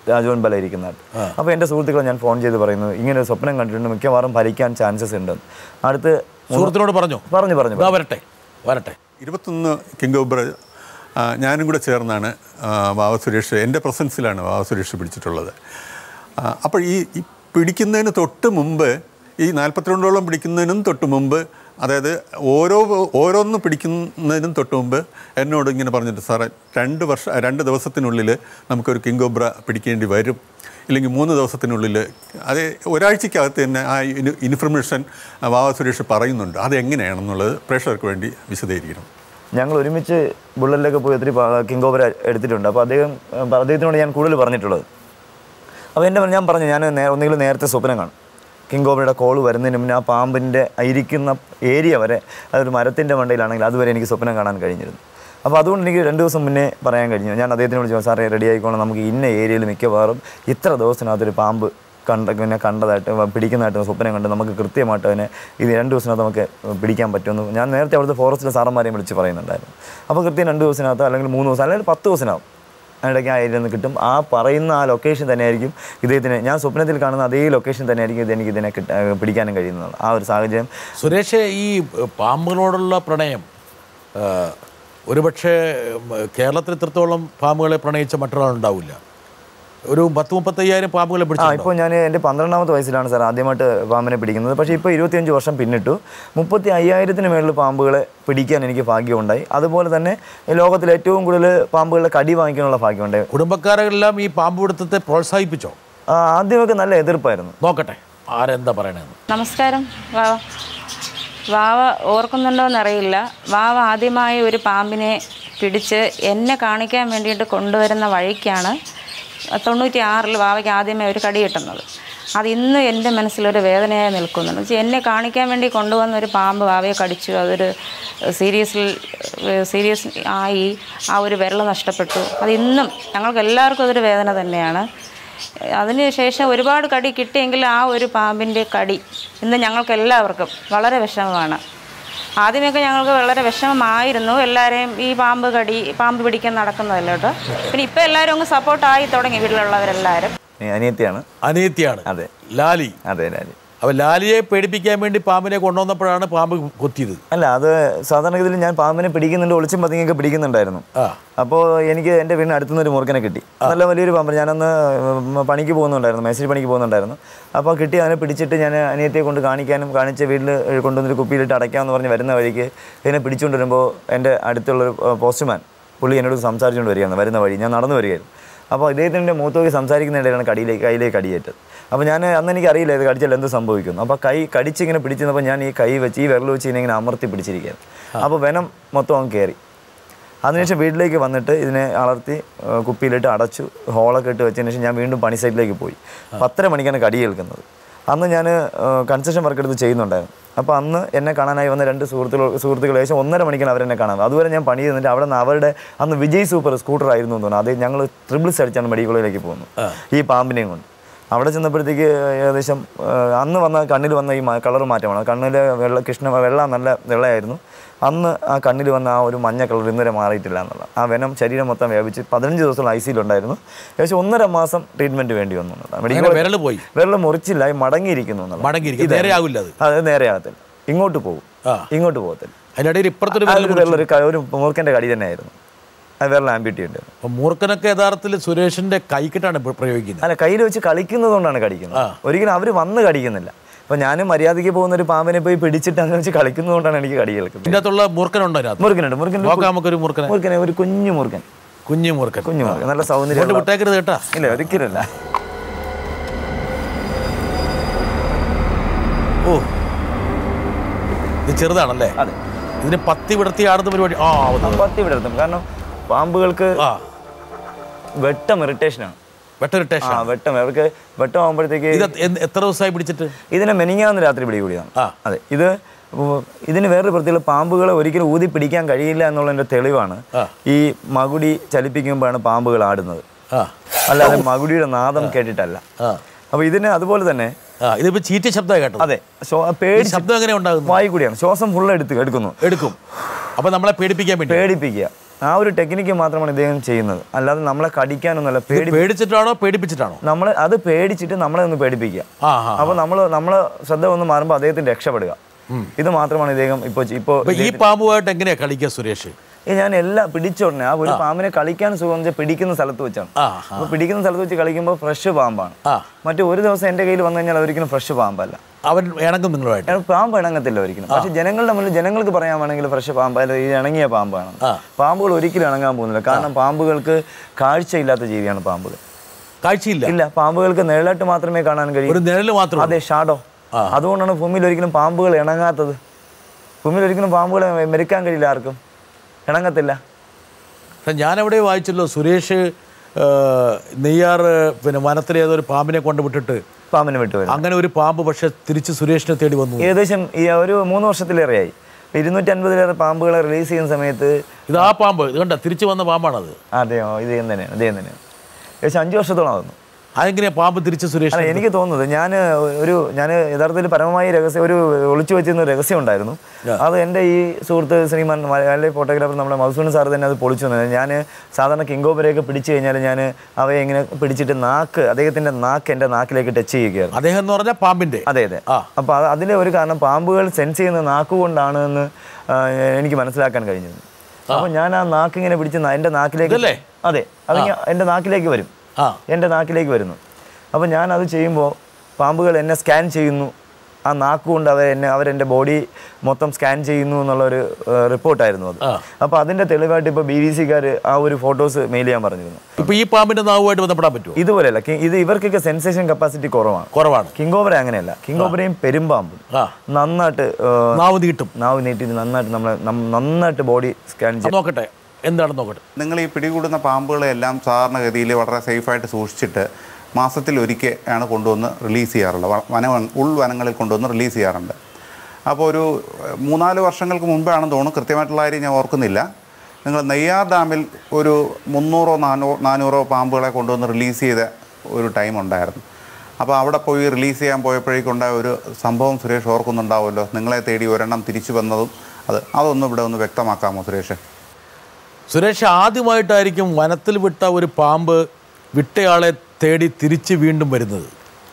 രാജോൻ ബല ഇരിക്കുന്നതായിട്ട് അപ്പോൾ എൻ്റെ സുഹൃത്തുക്കളെ ഞാൻ ഫോൺ ചെയ്ത് പറയുന്നു ഇങ്ങനെ ഒരു സ്വപ്നം കണ്ടിട്ടുണ്ട് മിക്കവാറും ഫലിക്കാൻ ചാൻസസ് ഉണ്ട് അടുത്ത് സുഹൃത്തിനോട് പറഞ്ഞോ പറഞ്ഞു പറഞ്ഞു ഇതാ വരട്ടെ വരട്ടെ ഇരുപത്തൊന്ന് കിങ് ഓബ്ര ആ, ഞാനും കൂടെ ചേർന്നാണ് ആ, വാവ സുരേഷ് എൻ്റെ പ്രസൻസിലാണ് വാവ സുരേഷ് പിടിച്ചിട്ടുള്ളത് ആ, അപ്പോൾ ഈ ഈ പിടിക്കുന്നതിന് തൊട്ട് മുമ്പ് ഈ നാൽപ്പത്തിരണ്ടോളം പിടിക്കുന്നതിനും തൊട്ട് മുമ്പ് അതായത് ഓരോ ഓരോന്ന് പിടിക്കുന്നതിനും തൊട്ട് മുമ്പ് എന്നോട് ഇങ്ങനെ പറഞ്ഞിട്ട് സാറേ രണ്ട് വർഷം രണ്ട് ദിവസത്തിനുള്ളിൽ നമുക്കൊരു കിങ് ഓബ്ര പിടിക്കേണ്ടി വരും ഇല്ലെങ്കിൽ മൂന്ന് ദിവസത്തിനുള്ളിൽ അത് ഒരാഴ്ചക്കകത്ത് തന്നെ ആ ഇൻ- ഇൻഫർമേഷൻ വാവ സുരേഷ് പറയുന്നുണ്ട് അതെങ്ങനെയാണെന്നുള്ളത് പ്രേക്ഷകർക്ക് വേണ്ടി വിശദീകരിക്കണം ഞങ്ങൾ ഒരുമിച്ച് ബുള്ളറ്റിലൊക്കെ പോയി ഒത്തിരി പ- കിങ് ഓവർ എടുത്തിട്ടുണ്ട് അപ്പോൾ അദ്ദേഹം ഏഹ്, അദ്ദേഹത്തിനോട് ഞാൻ കൂടുതൽ പറഞ്ഞിട്ടുള്ളത് അപ്പോൾ എൻ്റെ ഞാൻ പറഞ്ഞു ഞാൻ നേ ഒന്നുകിൽ നേരത്തെ സ്വപ്നം കാണും കിങ് ഓവറുടെ കോൾ വരുന്നതിന് മുന്നേ ആ പാമ്പിൻ്റെ ഇരിക്കുന്ന ഏരിയ വരെ അതൊരു മരത്തിൻ്റെ മണ്ടയിലാണെങ്കിൽ അതുവരെ എനിക്ക് സ്വപ്നം കാണാൻ കഴിഞ്ഞിരുന്നു അപ്പോൾ അതുകൊണ്ട് എനിക്ക് രണ്ട് ദിവസം മുന്നേ പറയാൻ കഴിഞ്ഞു ഞാൻ അദ്ദേഹത്തിനോട് ചോദിച്ചു സാറേ റെഡി ആയിക്കോളാം നമുക്ക് ഇന്ന ഏരിയയിൽ മിക്കവാറും ഇത്ര ദിവസത്തിനകത്തൊരു പാമ്പ് കണ്ട പിന്നെ കണ്ടതായിട്ട് വ- പിടിക്കുന്നതായിട്ട് സ്വപ്നം കണ്ട് നമുക്ക് കൃത്യമായിട്ട് അതിനെ ഇത് രണ്ട് ദിവസത്തിനകത്ത് നമുക്ക് പിടിക്കാൻ പറ്റുമെന്ന് ഞാൻ നേരത്തെ അവിടുത്തെ ഫോറസ്റ്റിലെ സാറന്മാരെയും വിളിച്ച് പറയുന്നുണ്ടായിരുന്നു അപ്പോൾ കൃത്യം രണ്ട് ദിവസത്തിനകത്ത് അല്ലെങ്കിൽ മൂന്ന് ദിവസം അല്ലെങ്കിൽ പത്ത് ദിവസത്തിനാവും അതിനിടയ്ക്ക് ആ ഏരിയയിൽ നിന്ന് കിട്ടും ആ പറയുന്ന ആ ലൊക്കേഷൻ തന്നെയായിരിക്കും ഇദ്ദേഹത്തിന് ഞാൻ സ്വപ്നത്തിൽ കാണുന്ന അതേ ലൊക്കേഷൻ തന്നെയായിരിക്കും ഇത് എനിക്ക് ഇതിനെ കിട്ട പിടിക്കാനും കഴിയുന്നത് ആ ഒരു സാഹചര്യം സുരേഷ് ഈ പാമ്പുകളോടുള്ള പ്രണയം ആ, ഒരുപക്ഷെ ഉം, കേരളത്തിൽ ഇത്രത്തോളം പാമ്പുകളെ പ്രണയിച്ച മറ്റൊരാളുണ്ടാവില്ല ഒരു പത്ത് മുപ്പത്തയ്യായിരം പാമ്പുകളെ ആ പിടിച്ചു ഇപ്പോൾ ഞാൻ എൻ്റെ പന്ത്രണ്ടാമത്തെ വയസ്സിലാണ് സാർ ആദ്യമായിട്ട് പാമ്പിനെ പിടിക്കുന്നത് പക്ഷേ ഇപ്പോൾ ഇരുപത്തിയഞ്ച് വർഷം പിന്നിട്ടു മുപ്പത്തി അയ്യായിരത്തിന് മേളിൽ പാമ്പുകളെ പിടിക്കാൻ എനിക്ക് ഭാഗ്യമുണ്ടായി അതുപോലെ തന്നെ ഈ ലോകത്തിൽ ഏറ്റവും കൂടുതൽ പാമ്പുകളുടെ കടി വാങ്ങിക്കാനുള്ള ഭാഗ്യമുണ്ടായി കുടുംബക്കാരെല്ലാം ഈ പാമ്പ് പിടുത്തത്തെ പ്രോത്സാഹിപ്പിച്ചോ ആ, ആദ്യമൊക്കെ നല്ല എതിർപ്പായിരുന്നു നോക്കട്ടെ ആരെന്താ പറയണേന്ന് നമസ്കാരം വാവ വാവ ഓർക്കുന്നുണ്ടോയെന്നറിയില്ല വാവ ആദ്യമായി ഒരു പാമ്പിനെ പിടിച്ച് എന്നെ കാണിക്കാൻ വേണ്ടിയിട്ട് കൊണ്ടുവരുന്ന വഴിക്കാണ് തൊണ്ണൂറ്റി ആറിൽ വാവയ്ക്ക് ആദ്യമേ ഒരു കടി കിട്ടുന്നത് അത് ഇന്ന് എൻ്റെ മനസ്സിലൊരു വേദനയായി നിൽക്കുന്നുണ്ട് വെച്ചാൽ എന്നെ കാണിക്കാൻ വേണ്ടി കൊണ്ടുവന്ന ഒരു പാമ്പ് വാവയെ കടിച്ചു അതൊരു സീരിയസിൽ സീരിയസ് ആയി ആ ഒരു വിരൽ നഷ്ടപ്പെട്ടു അത് ഇന്നും ഞങ്ങൾക്ക് എല്ലാവർക്കും അതൊരു വേദന തന്നെയാണ് അതിനുശേഷം ഒരുപാട് കടി കിട്ടിയെങ്കിൽ ആ ഒരു പാമ്പിൻ്റെ കടി ഇന്ന് ഞങ്ങൾക്ക് എല്ലാവർക്കും വളരെ വിഷമമാണ് ആദ്യമൊക്കെ ഞങ്ങൾക്ക് വളരെ വിഷമമായിരുന്നു എല്ലാവരെയും ഈ പാമ്പ് കടി പാമ്പ് പിടിക്കാൻ നടക്കുന്നതല്ല കേട്ടോ പിന്നെ ഇപ്പം എല്ലാവരും അങ്ങ് സപ്പോർട്ടായി തുടങ്ങി വീട്ടിലുള്ളവരെല്ലാവരും ഈ അനിയത്തിയാണ് അനിയത്തിയാണ് അതെ ലാലി അതെ ലാലി അപ്പോൾ ലാലിയെ പേടിപ്പിക്കാൻ വേണ്ടി പാമ്പിനെ കൊണ്ടുവന്നപ്പോഴാണ് പാമ്പ് കൊത്തിയത് അല്ല അത് സാധാരണഗതിയിൽ ഞാൻ പാമ്പിനെ പിടിക്കുന്നുണ്ട് ഒളിച്ചും പതുങ്ങിയൊക്കെ പിടിക്കുന്നുണ്ടായിരുന്നു ആ അപ്പോൾ എനിക്ക് എൻ്റെ വീടിന് അടുത്തുനിന്ന് ഒരു മുറുക്കനെ കിട്ടി നല്ല വലിയൊരു പാമ്പ് ഞാനന്ന് ഉം, പണിക്ക് പോകുന്നുണ്ടായിരുന്നു മേശരി പണിക്ക് പോകുന്നുണ്ടായിരുന്നു അപ്പോൾ കിട്ടി അതിനെ പിടിച്ചിട്ട് ഞാൻ അനിയത്തിയെ കൊണ്ട് കാണിക്കാനും കാണിച്ച് വീട്ടിൽ കൊണ്ടുവന്നൊരു കുപ്പിയിലിട്ട് അടയ്ക്കാമെന്ന് പറഞ്ഞ് വരുന്ന വഴിക്ക് ഇതിനെ പിടിച്ചുകൊണ്ട് വരുമ്പോൾ എൻ്റെ അടുത്തുള്ളൊരു ഏഹ്, പോസ്റ്റ്മാൻ പുള്ളി എന്നോട് സംസാരിച്ചുകൊണ്ട് വരികയാണ് വരുന്ന വഴി ഞാൻ നടന്നു വരികയായിരുന്നു അപ്പോൾ ഇദ്ദേഹത്തിൻ്റെ മൂത്ത് നോക്കി സംസാരിക്കുന്നതിനിടയിലാണ് കടിയിലേക്ക് കയ്യിലേക്ക് കടിയേറ്റത് അപ്പോൾ ഞാൻ അന്ന് എനിക്ക് അറിയില്ല ഇത് കടിച്ചാൽ എന്ത് സംഭവിക്കുന്നു അപ്പോൾ കൈ കടിച്ചിങ്ങനെ പിടിച്ചിരുന്നപ്പോൾ ഞാൻ ഈ കൈ വെച്ച് ഈ വിരൽ വെച്ച് ഇതിനെ ഇങ്ങനെ അമർത്തി പിടിച്ചിരിക്കുകയാണ് അപ്പോൾ വെനം മൊത്തം അങ്ങ് കയറി അതിനുശേഷം വീട്ടിലേക്ക് വന്നിട്ട് ഇതിനെ അളർത്തി ഏഹ്, കുപ്പിയിലിട്ട് അടച്ചു ഹോളൊക്കെ ഇട്ട് വെച്ചതിന് ശേഷം ഞാൻ വീണ്ടും പണി സൈറ്റിലേക്ക് പോയി പത്തര മണിക്കാണ് കടി കേൾക്കുന്നത് അന്ന് ഞാൻ കൺസ്ട്രക്ഷൻ വർക്ക് എടുത്ത് ചെയ്യുന്നുണ്ടായിരുന്നു അപ്പോൾ അന്ന് എന്നെ കാണാനായി വന്ന രണ്ട് സുഹൃത്തുക്കൾ സുഹൃത്തുക്കൾ ഏകദേശം ഒന്നര മണിക്കാണ് അവരെന്നെ കാണാൻ അതുവരെ ഞാൻ പണി ചെയ്തിട്ട് അവിടെ നിന്ന് അവരുടെ അന്ന് വിജയ് സൂപ്പർ സ്കൂട്ടർ ആയിരുന്നു എന്ന് തോന്നുന്നു അത് ഞങ്ങൾ ട്രിപ്പിൾസ് അടിച്ചാണ് മെഡിക്കൽ കോളേജിലേക്ക് പോകുന്നത് ഈ പാമ്പിനെയും കൊണ്ട് അവിടെ ചെന്നപ്പോഴത്തേക്ക് ഏകദേശം ആ, അന്ന് വന്ന കണ്ണിൽ വന്ന ഈ കളർ മാറ്റമാണ് കണ്ണിൽ വെള്ള കൃഷ്ണ വെള്ള നല്ല വെള്ളയായിരുന്നു അന്ന് ആ കണ്ണിൽ വന്ന ആ ഒരു മഞ്ഞ കളർ ഇന്നുവരെ മാറിയിട്ടില്ല എന്നുള്ള ആ വെനം ശരീരം മൊത്തം വ്യാപിച്ച് പതിനഞ്ച് ദിവസം ഐ സിയിലുണ്ടായിരുന്നു ഏകദേശം ഒന്നര മാസം ട്രീറ്റ്മെൻറ്റ് വേണ്ടി വന്നു എന്നുള്ളതാണ്. മെഡിക്കൽ അങ്ങനെ വിരൽ പോയി വിരൽ മുറിച്ചില്ല ഈ മടങ്ങിയിരിക്കുന്നു എന്നുള്ളത്. മടങ്ങിയിരിക്കും ഇതാണ്. നേരെയാവില്ല അത് അത് നേരെയാകത്തില്ല ഇങ്ങോട്ട് പോകും ആ. ഇങ്ങോട്ട് പോകത്തില്ല അതിനിടയിൽ ഇപ്പുറത്തൊരു ആ വിരൽ ഒരു വെള്ളം ഒരു ക- ഒരു മൂർക്കൻ്റെ കടി തന്നെയായിരുന്നു അത് വിരൽ ആംബ്യൂട്ടി ഉണ്ട് അപ്പൊ മൂർഖനൊക്കെ യഥാർത്ഥത്തിൽ സുരേഷിന്റെ കൈക്കിട്ടാണ് ഇപ്പൊ പ്രയോഗിക്കുന്നത് അല്ല കയ്യിൽ വെച്ച് കളിക്കുന്നത് കൊണ്ടാണ് കടിക്കുന്നത് ഒരിക്കലും അവർ വന്ന് കടിക്കുന്നില്ല അപ്പൊ ഞാനും മര്യാദയ്ക്ക് പോകുന്ന ഒരു പാമ്പിനെ പോയി പിടിച്ചിട്ട് അങ്ങനെ വെച്ച് കളിക്കുന്നത് കൊണ്ടാണ് എനിക്ക് കടി കേൾക്കുന്നത് ഇതിന്റെ അകത്തുള്ള മൂർഖനുണ്ടോ അതിനകത്ത് മുറുക്കനുണ്ട് മുറുക്കൻ നോക്കാം നമുക്കൊരു മൂർഖനെ മുറുക്കനെ ഒരു കുഞ്ഞു മുറുക്കൻ കുഞ്ഞു മൂർഖൻ കുഞ്ഞു മുറുക്കൻ നല്ല കൊണ്ട് സൗന്ദര്യം വിട്ടേക്കരുത് കേട്ടാ ഇല്ല ഒരിക്കലല്ല ഓ ഇത് ചെറുതാണല്ലേ അതെ ഇതിന് പത്തി വിടർത്തി ആടുന്ന പരിപാടി ആ അത് പത്തി വിടർത്തും കാരണം പാമ്പുകൾക്ക് ആ വെട്ടം ഇറിറ്റേഷനാണ് വെട്ടരിട്ടേഷൻ ആ വെട്ടം അവർക്ക് വെട്ടം ആകുമ്പോഴത്തേക്ക് ഇത് എന്ത്- എത്ര ദിവസമായി പിടിച്ചിട്ട് ഇതിനെ മെനിങ്ങാന്ന് രാത്രി പിടികൂടിയതാണ് ആ. അതെ ഇത് ഉ- ഇതിന് വേറൊരു പ്രത്യേകത പാമ്പുകളെ ഒരിക്കലും ഊതി പിടിക്കാൻ കഴിയില്ല എന്നുള്ളതിന്റെ തെളിവാണ് ആ. ഈ മകുടി ചലിപ്പിക്കുമ്പോഴാണ് പാമ്പുകൾ ആടുന്നത് ആ അല്ലാതെ മകുടിയുടെ നാദം കേട്ടിട്ടല്ല ആ അപ്പൊ ഇതിന് അതുപോലെ തന്നെ ആ ഇതിപ്പോ ചീറ്റ ശബ്ദമായി കേട്ടത് അതെ ശ്വ- ഈ പേടി ശബ്ദം എങ്ങനെ ഉണ്ടാകുന്നു വായു കൂടിയാണ് ശ്വാസം ഫുൾ എടുത്ത് എടുക്കുന്നു എടുക്കും അപ്പൊ നമ്മളെ പേടിപ്പിക്കാൻ വേണ്ടി പേടിപ്പിക്കുക ആ ഒരു ടെക്നിക്ക് മാത്രമാണ് ഇദ്ദേഹം ചെയ്യുന്നത് അല്ലാതെ നമ്മളെ കടിക്കാനൊന്നുമല്ല ഇത് പേടി പേടിച്ചിട്ടാണോ പേടിപ്പിച്ചിട്ടാണോ നമ്മൾ അത് പേടിച്ചിട്ട് നമ്മളെ ഒന്ന് പേടിപ്പിക്കുക ആ ആ അപ്പോൾ നമ്മൾ നമ്മൾ ശ്രദ്ധ ഒന്ന് മാറുമ്പോൾ അദ്ദേഹത്തിന് രക്ഷപ്പെടുക ഇത് മാത്രമാണ് ഇദ്ദേഹം ഇപ്പോൾ ഇപ്പോൾ അപ്പൊ ഈ പാമ്പുമായിട്ട് എങ്ങനെയാ കളിക്കുക സുരേഷ് ഈ ഞാൻ എല്ലാം പിടിച്ചോടനെ ആ ഒരു പാമ്പിനെ കളിക്കാൻ സുഖം എന്ന് വെച്ചാൽ പിടിക്കുന്ന സ്ഥലത്ത് വെച്ചാണ് ആ അപ്പോൾ പിടിക്കുന്ന സ്ഥലത്ത് വെച്ച് കളിക്കുമ്പോൾ ഫ്രഷ് പാമ്പാണ് ആ മറ്റു ഒരു ദിവസം എൻ്റെ കയ്യിൽ വന്നു കഴിഞ്ഞാൽ ഒരിക്കലും ഫ്രഷ് പാമ്പല്ല അവൻ ഇണങ്ങും നിങ്ങളുമായിട്ട് കാരണം പാമ്പ് ഇണങ്ങത്തില്ല ഒരിക്കലും പക്ഷെ ജനങ്ങളുടെ മുന്നിൽ ജനങ്ങൾക്ക് പറയാൻ വേണമെങ്കിൽ ഫ്രഷ് പാമ്പ് അല്ല ഈ ഇണങ്ങിയ പാമ്പാണ് ആ. പാമ്പുകൾ ഒരിക്കലും ഇണങ്ങാൻ പോകുന്നില്ല കാരണം പാമ്പുകൾക്ക് കാഴ്ചയില്ലാത്ത ജീവിയാണ് പാമ്പുകൾ കാഴ്ചയില്ല ഇല്ല പാമ്പുകൾക്ക് നിഴലായിട്ട് മാത്രമേ കാണാൻ കഴിയൂ ഒരു നിഴല് മാത്രം അതെ ഷാഡോ അതുകൊണ്ടാണ് ഭൂമിയിൽ ഒരിക്കലും പാമ്പുകൾ ഇണങ്ങാത്തത് ഭൂമിയിൽ ഒരിക്കലും പാമ്പുകളെ മെരുക്കാൻ കഴിയില്ല ആർക്കും ഇണങ്ങത്തില്ല പക്ഷെ ഞാനവിടെ വായിച്ചല്ലോ സുരേഷ് ആ, നെയ്യാറ് പിന്നെ വനത്തിലെ ഏതൊരു പാമ്പിനെ കൊണ്ട് വിട്ടിട്ട് പാമ്പിനെ വിട്ടുവരും അങ്ങനെ ഒരു പാമ്പ് പക്ഷെ തിരിച്ച് സുരേഷിനെ തേടി വന്നു ഏകദേശം ഈ ഒരു മൂന്ന് വർഷത്തിലേറെയായി ഇരുന്നൂറ്റി അൻപതിലേറെ പാമ്പുകളെ റിലീസ് ചെയ്യുന്ന സമയത്ത് ഇത് ആ പാമ്പ് ഇത് കണ്ട തിരിച്ചു വന്ന പാമ്പാണത് അതെയോ ഇദ്ദേഹം തന്നെയാണ് ഇദ്ദേഹം തന്നെയാണ് ഏകദേശം അഞ്ച് വർഷത്തോളം ആകുന്നു അതെങ്ങനെയാ പാമ്പ് തിരിച്ച് സുരേഷ് അല്ല എനിക്ക് തോന്നുന്നത് ഞാൻ ഒരു ഞാൻ യഥാർത്ഥത്തിൽ പരമമായി രഹസ്യം ഒരു ഒളിച്ചു വെച്ചിരുന്ന ഒരു രഹസ്യം ഉണ്ടായിരുന്നു അത് എൻ്റെ ഈ സുഹൃത്ത് ശ്രീമാൻ മലയാളി ഫോട്ടോഗ്രാഫർ നമ്മുടെ മധുസൂൺ സാർ തന്നെ അത് പൊളിച്ചു തന്നത് ഞാൻ സാധാരണ കിങ്കോബരെയൊക്കെ പിടിച്ചു കഴിഞ്ഞാൽ ഞാൻ അവയെ ഇങ്ങനെ പിടിച്ചിട്ട് നാക്ക് അദ്ദേഹത്തിൻ്റെ നാക്ക് എൻ്റെ നാക്കിലേക്ക് ടച്ച് ചെയ്യുകയായിരുന്നു അദ്ദേഹം എന്ന് പറഞ്ഞാൽ പാമ്പിന്റെ അതെ അതെ ആ. അപ്പോൾ അത് അതിലെ ഒരു കാരണം പാമ്പുകൾ സെൻസ് ചെയ്യുന്ന നാക്കുകൊണ്ടാണ് എന്ന് ആ, എനിക്ക് മനസ്സിലാക്കാൻ കഴിഞ്ഞത് അപ്പോൾ ഞാൻ ആ നാക്ക് ഇങ്ങനെ പിടിച്ച് ന- എൻ്റെ നാക്കിലേക്ക് ഇതല്ലേ? അതെ അത് ഞാൻ- എൻ്റെ നാക്കിലേക്ക് വരും ആ എൻ്റെ നാക്കിലേക്ക് വരുന്നു അപ്പോൾ ഞാൻ അത് ചെയ്യുമ്പോൾ പാമ്പുകൾ എന്നെ സ്കാൻ ചെയ്യുന്നു ആ നാക്കുകൊണ്ട് അവർ എന്നെ അവരെൻ്റെ ബോഡി മൊത്തം സ്കാൻ ചെയ്യുന്നു എന്നുള്ളൊരു റിപ്പോർട്ടായിരുന്നു അത് ആ. അപ്പോൾ അതിൻ്റെ തെളിവായിട്ട് ഇപ്പോൾ ബി ബി സിക്കാർ ആ ഒരു ഫോട്ടോസ് മെയിൽ ചെയ്യാൻ പറഞ്ഞിരുന്നു ഇപ്പൊ ഈ പാമ്പിന്റെ നാവുമായിട്ട് ബന്ധപ്പെടാൻ പറ്റുമോ ഇതുപോലെയല്ല കി- ഇത് ഇവർക്കൊക്കെ സെൻസേഷൻ കപ്പാസിറ്റി കുറവാണ് കുറവാണ് കിങ്കോബര അങ്ങനെയല്ല കിങ്കോബരയും പെരുമ്പാമ്പും ആ നന്നായിട്ട് ഏ, നാവ് നീട്ടും നാവ് നീട്ടിയിട്ട് നന്നായിട്ട് നമ്മളെ നം- നന്നായിട്ട് ബോഡി സ്കാൻ അത് ചെയ്യും നോക്കട്ടെ എന്താണെന്ന് നോക്കട്ടെ നിങ്ങൾ ഈ പിടികൂടുന്ന പാമ്പുകളെല്ലാം സാധാരണഗതിയിൽ വളരെ സേഫായിട്ട് സൂക്ഷിച്ചിട്ട് മാസത്തിൽ ഒരിക്കൽ ആണ് കൊണ്ടുവന്ന് റിലീസ് ചെയ്യാറുള്ളത് വ- വന ഉൾവനങ്ങളിൽ കൊണ്ടുവന്ന് റിലീസ് ചെയ്യാറുണ്ട് അപ്പോൾ ഒരു ഏഹ്, മൂന്നാല് വർഷങ്ങൾക്ക് മുമ്പാണെന്ന് തോന്നുന്നു കൃത്യമായിട്ടുള്ള കാര്യം ഞാൻ ഓർക്കുന്നില്ല നിങ്ങൾ നെയ്യാർ ഡാമിൽ ഒരു മുന്നൂറോ നാനൂ നാനൂറോ പാമ്പുകളെ കൊണ്ടുവന്ന് റിലീസ് ചെയ്ത ഒരു ടൈം ഉണ്ടായിരുന്നു അപ്പോൾ അവിടെ പോയി റിലീസ് ചെയ്യാൻ പോയപ്പോഴേക്കുണ്ടായ ഒരു സംഭവം സുരേഷ് ഓർക്കുന്നുണ്ടാവുമല്ലോ നിങ്ങളെ തേടി ഒരെണ്ണം തിരിച്ചു വന്നതും അത് അതൊന്നും ഇവിടെ ഒന്ന് വ്യക്തമാക്കാമോ സുരേഷ് സുരേഷ് ആദ്യമായിട്ടായിരിക്കും വനത്തിൽ വിട്ട ഒരു പാമ്പ് വിട്ടയാളെ തേടി തിരിച്ച് വീണ്ടും വരുന്നത്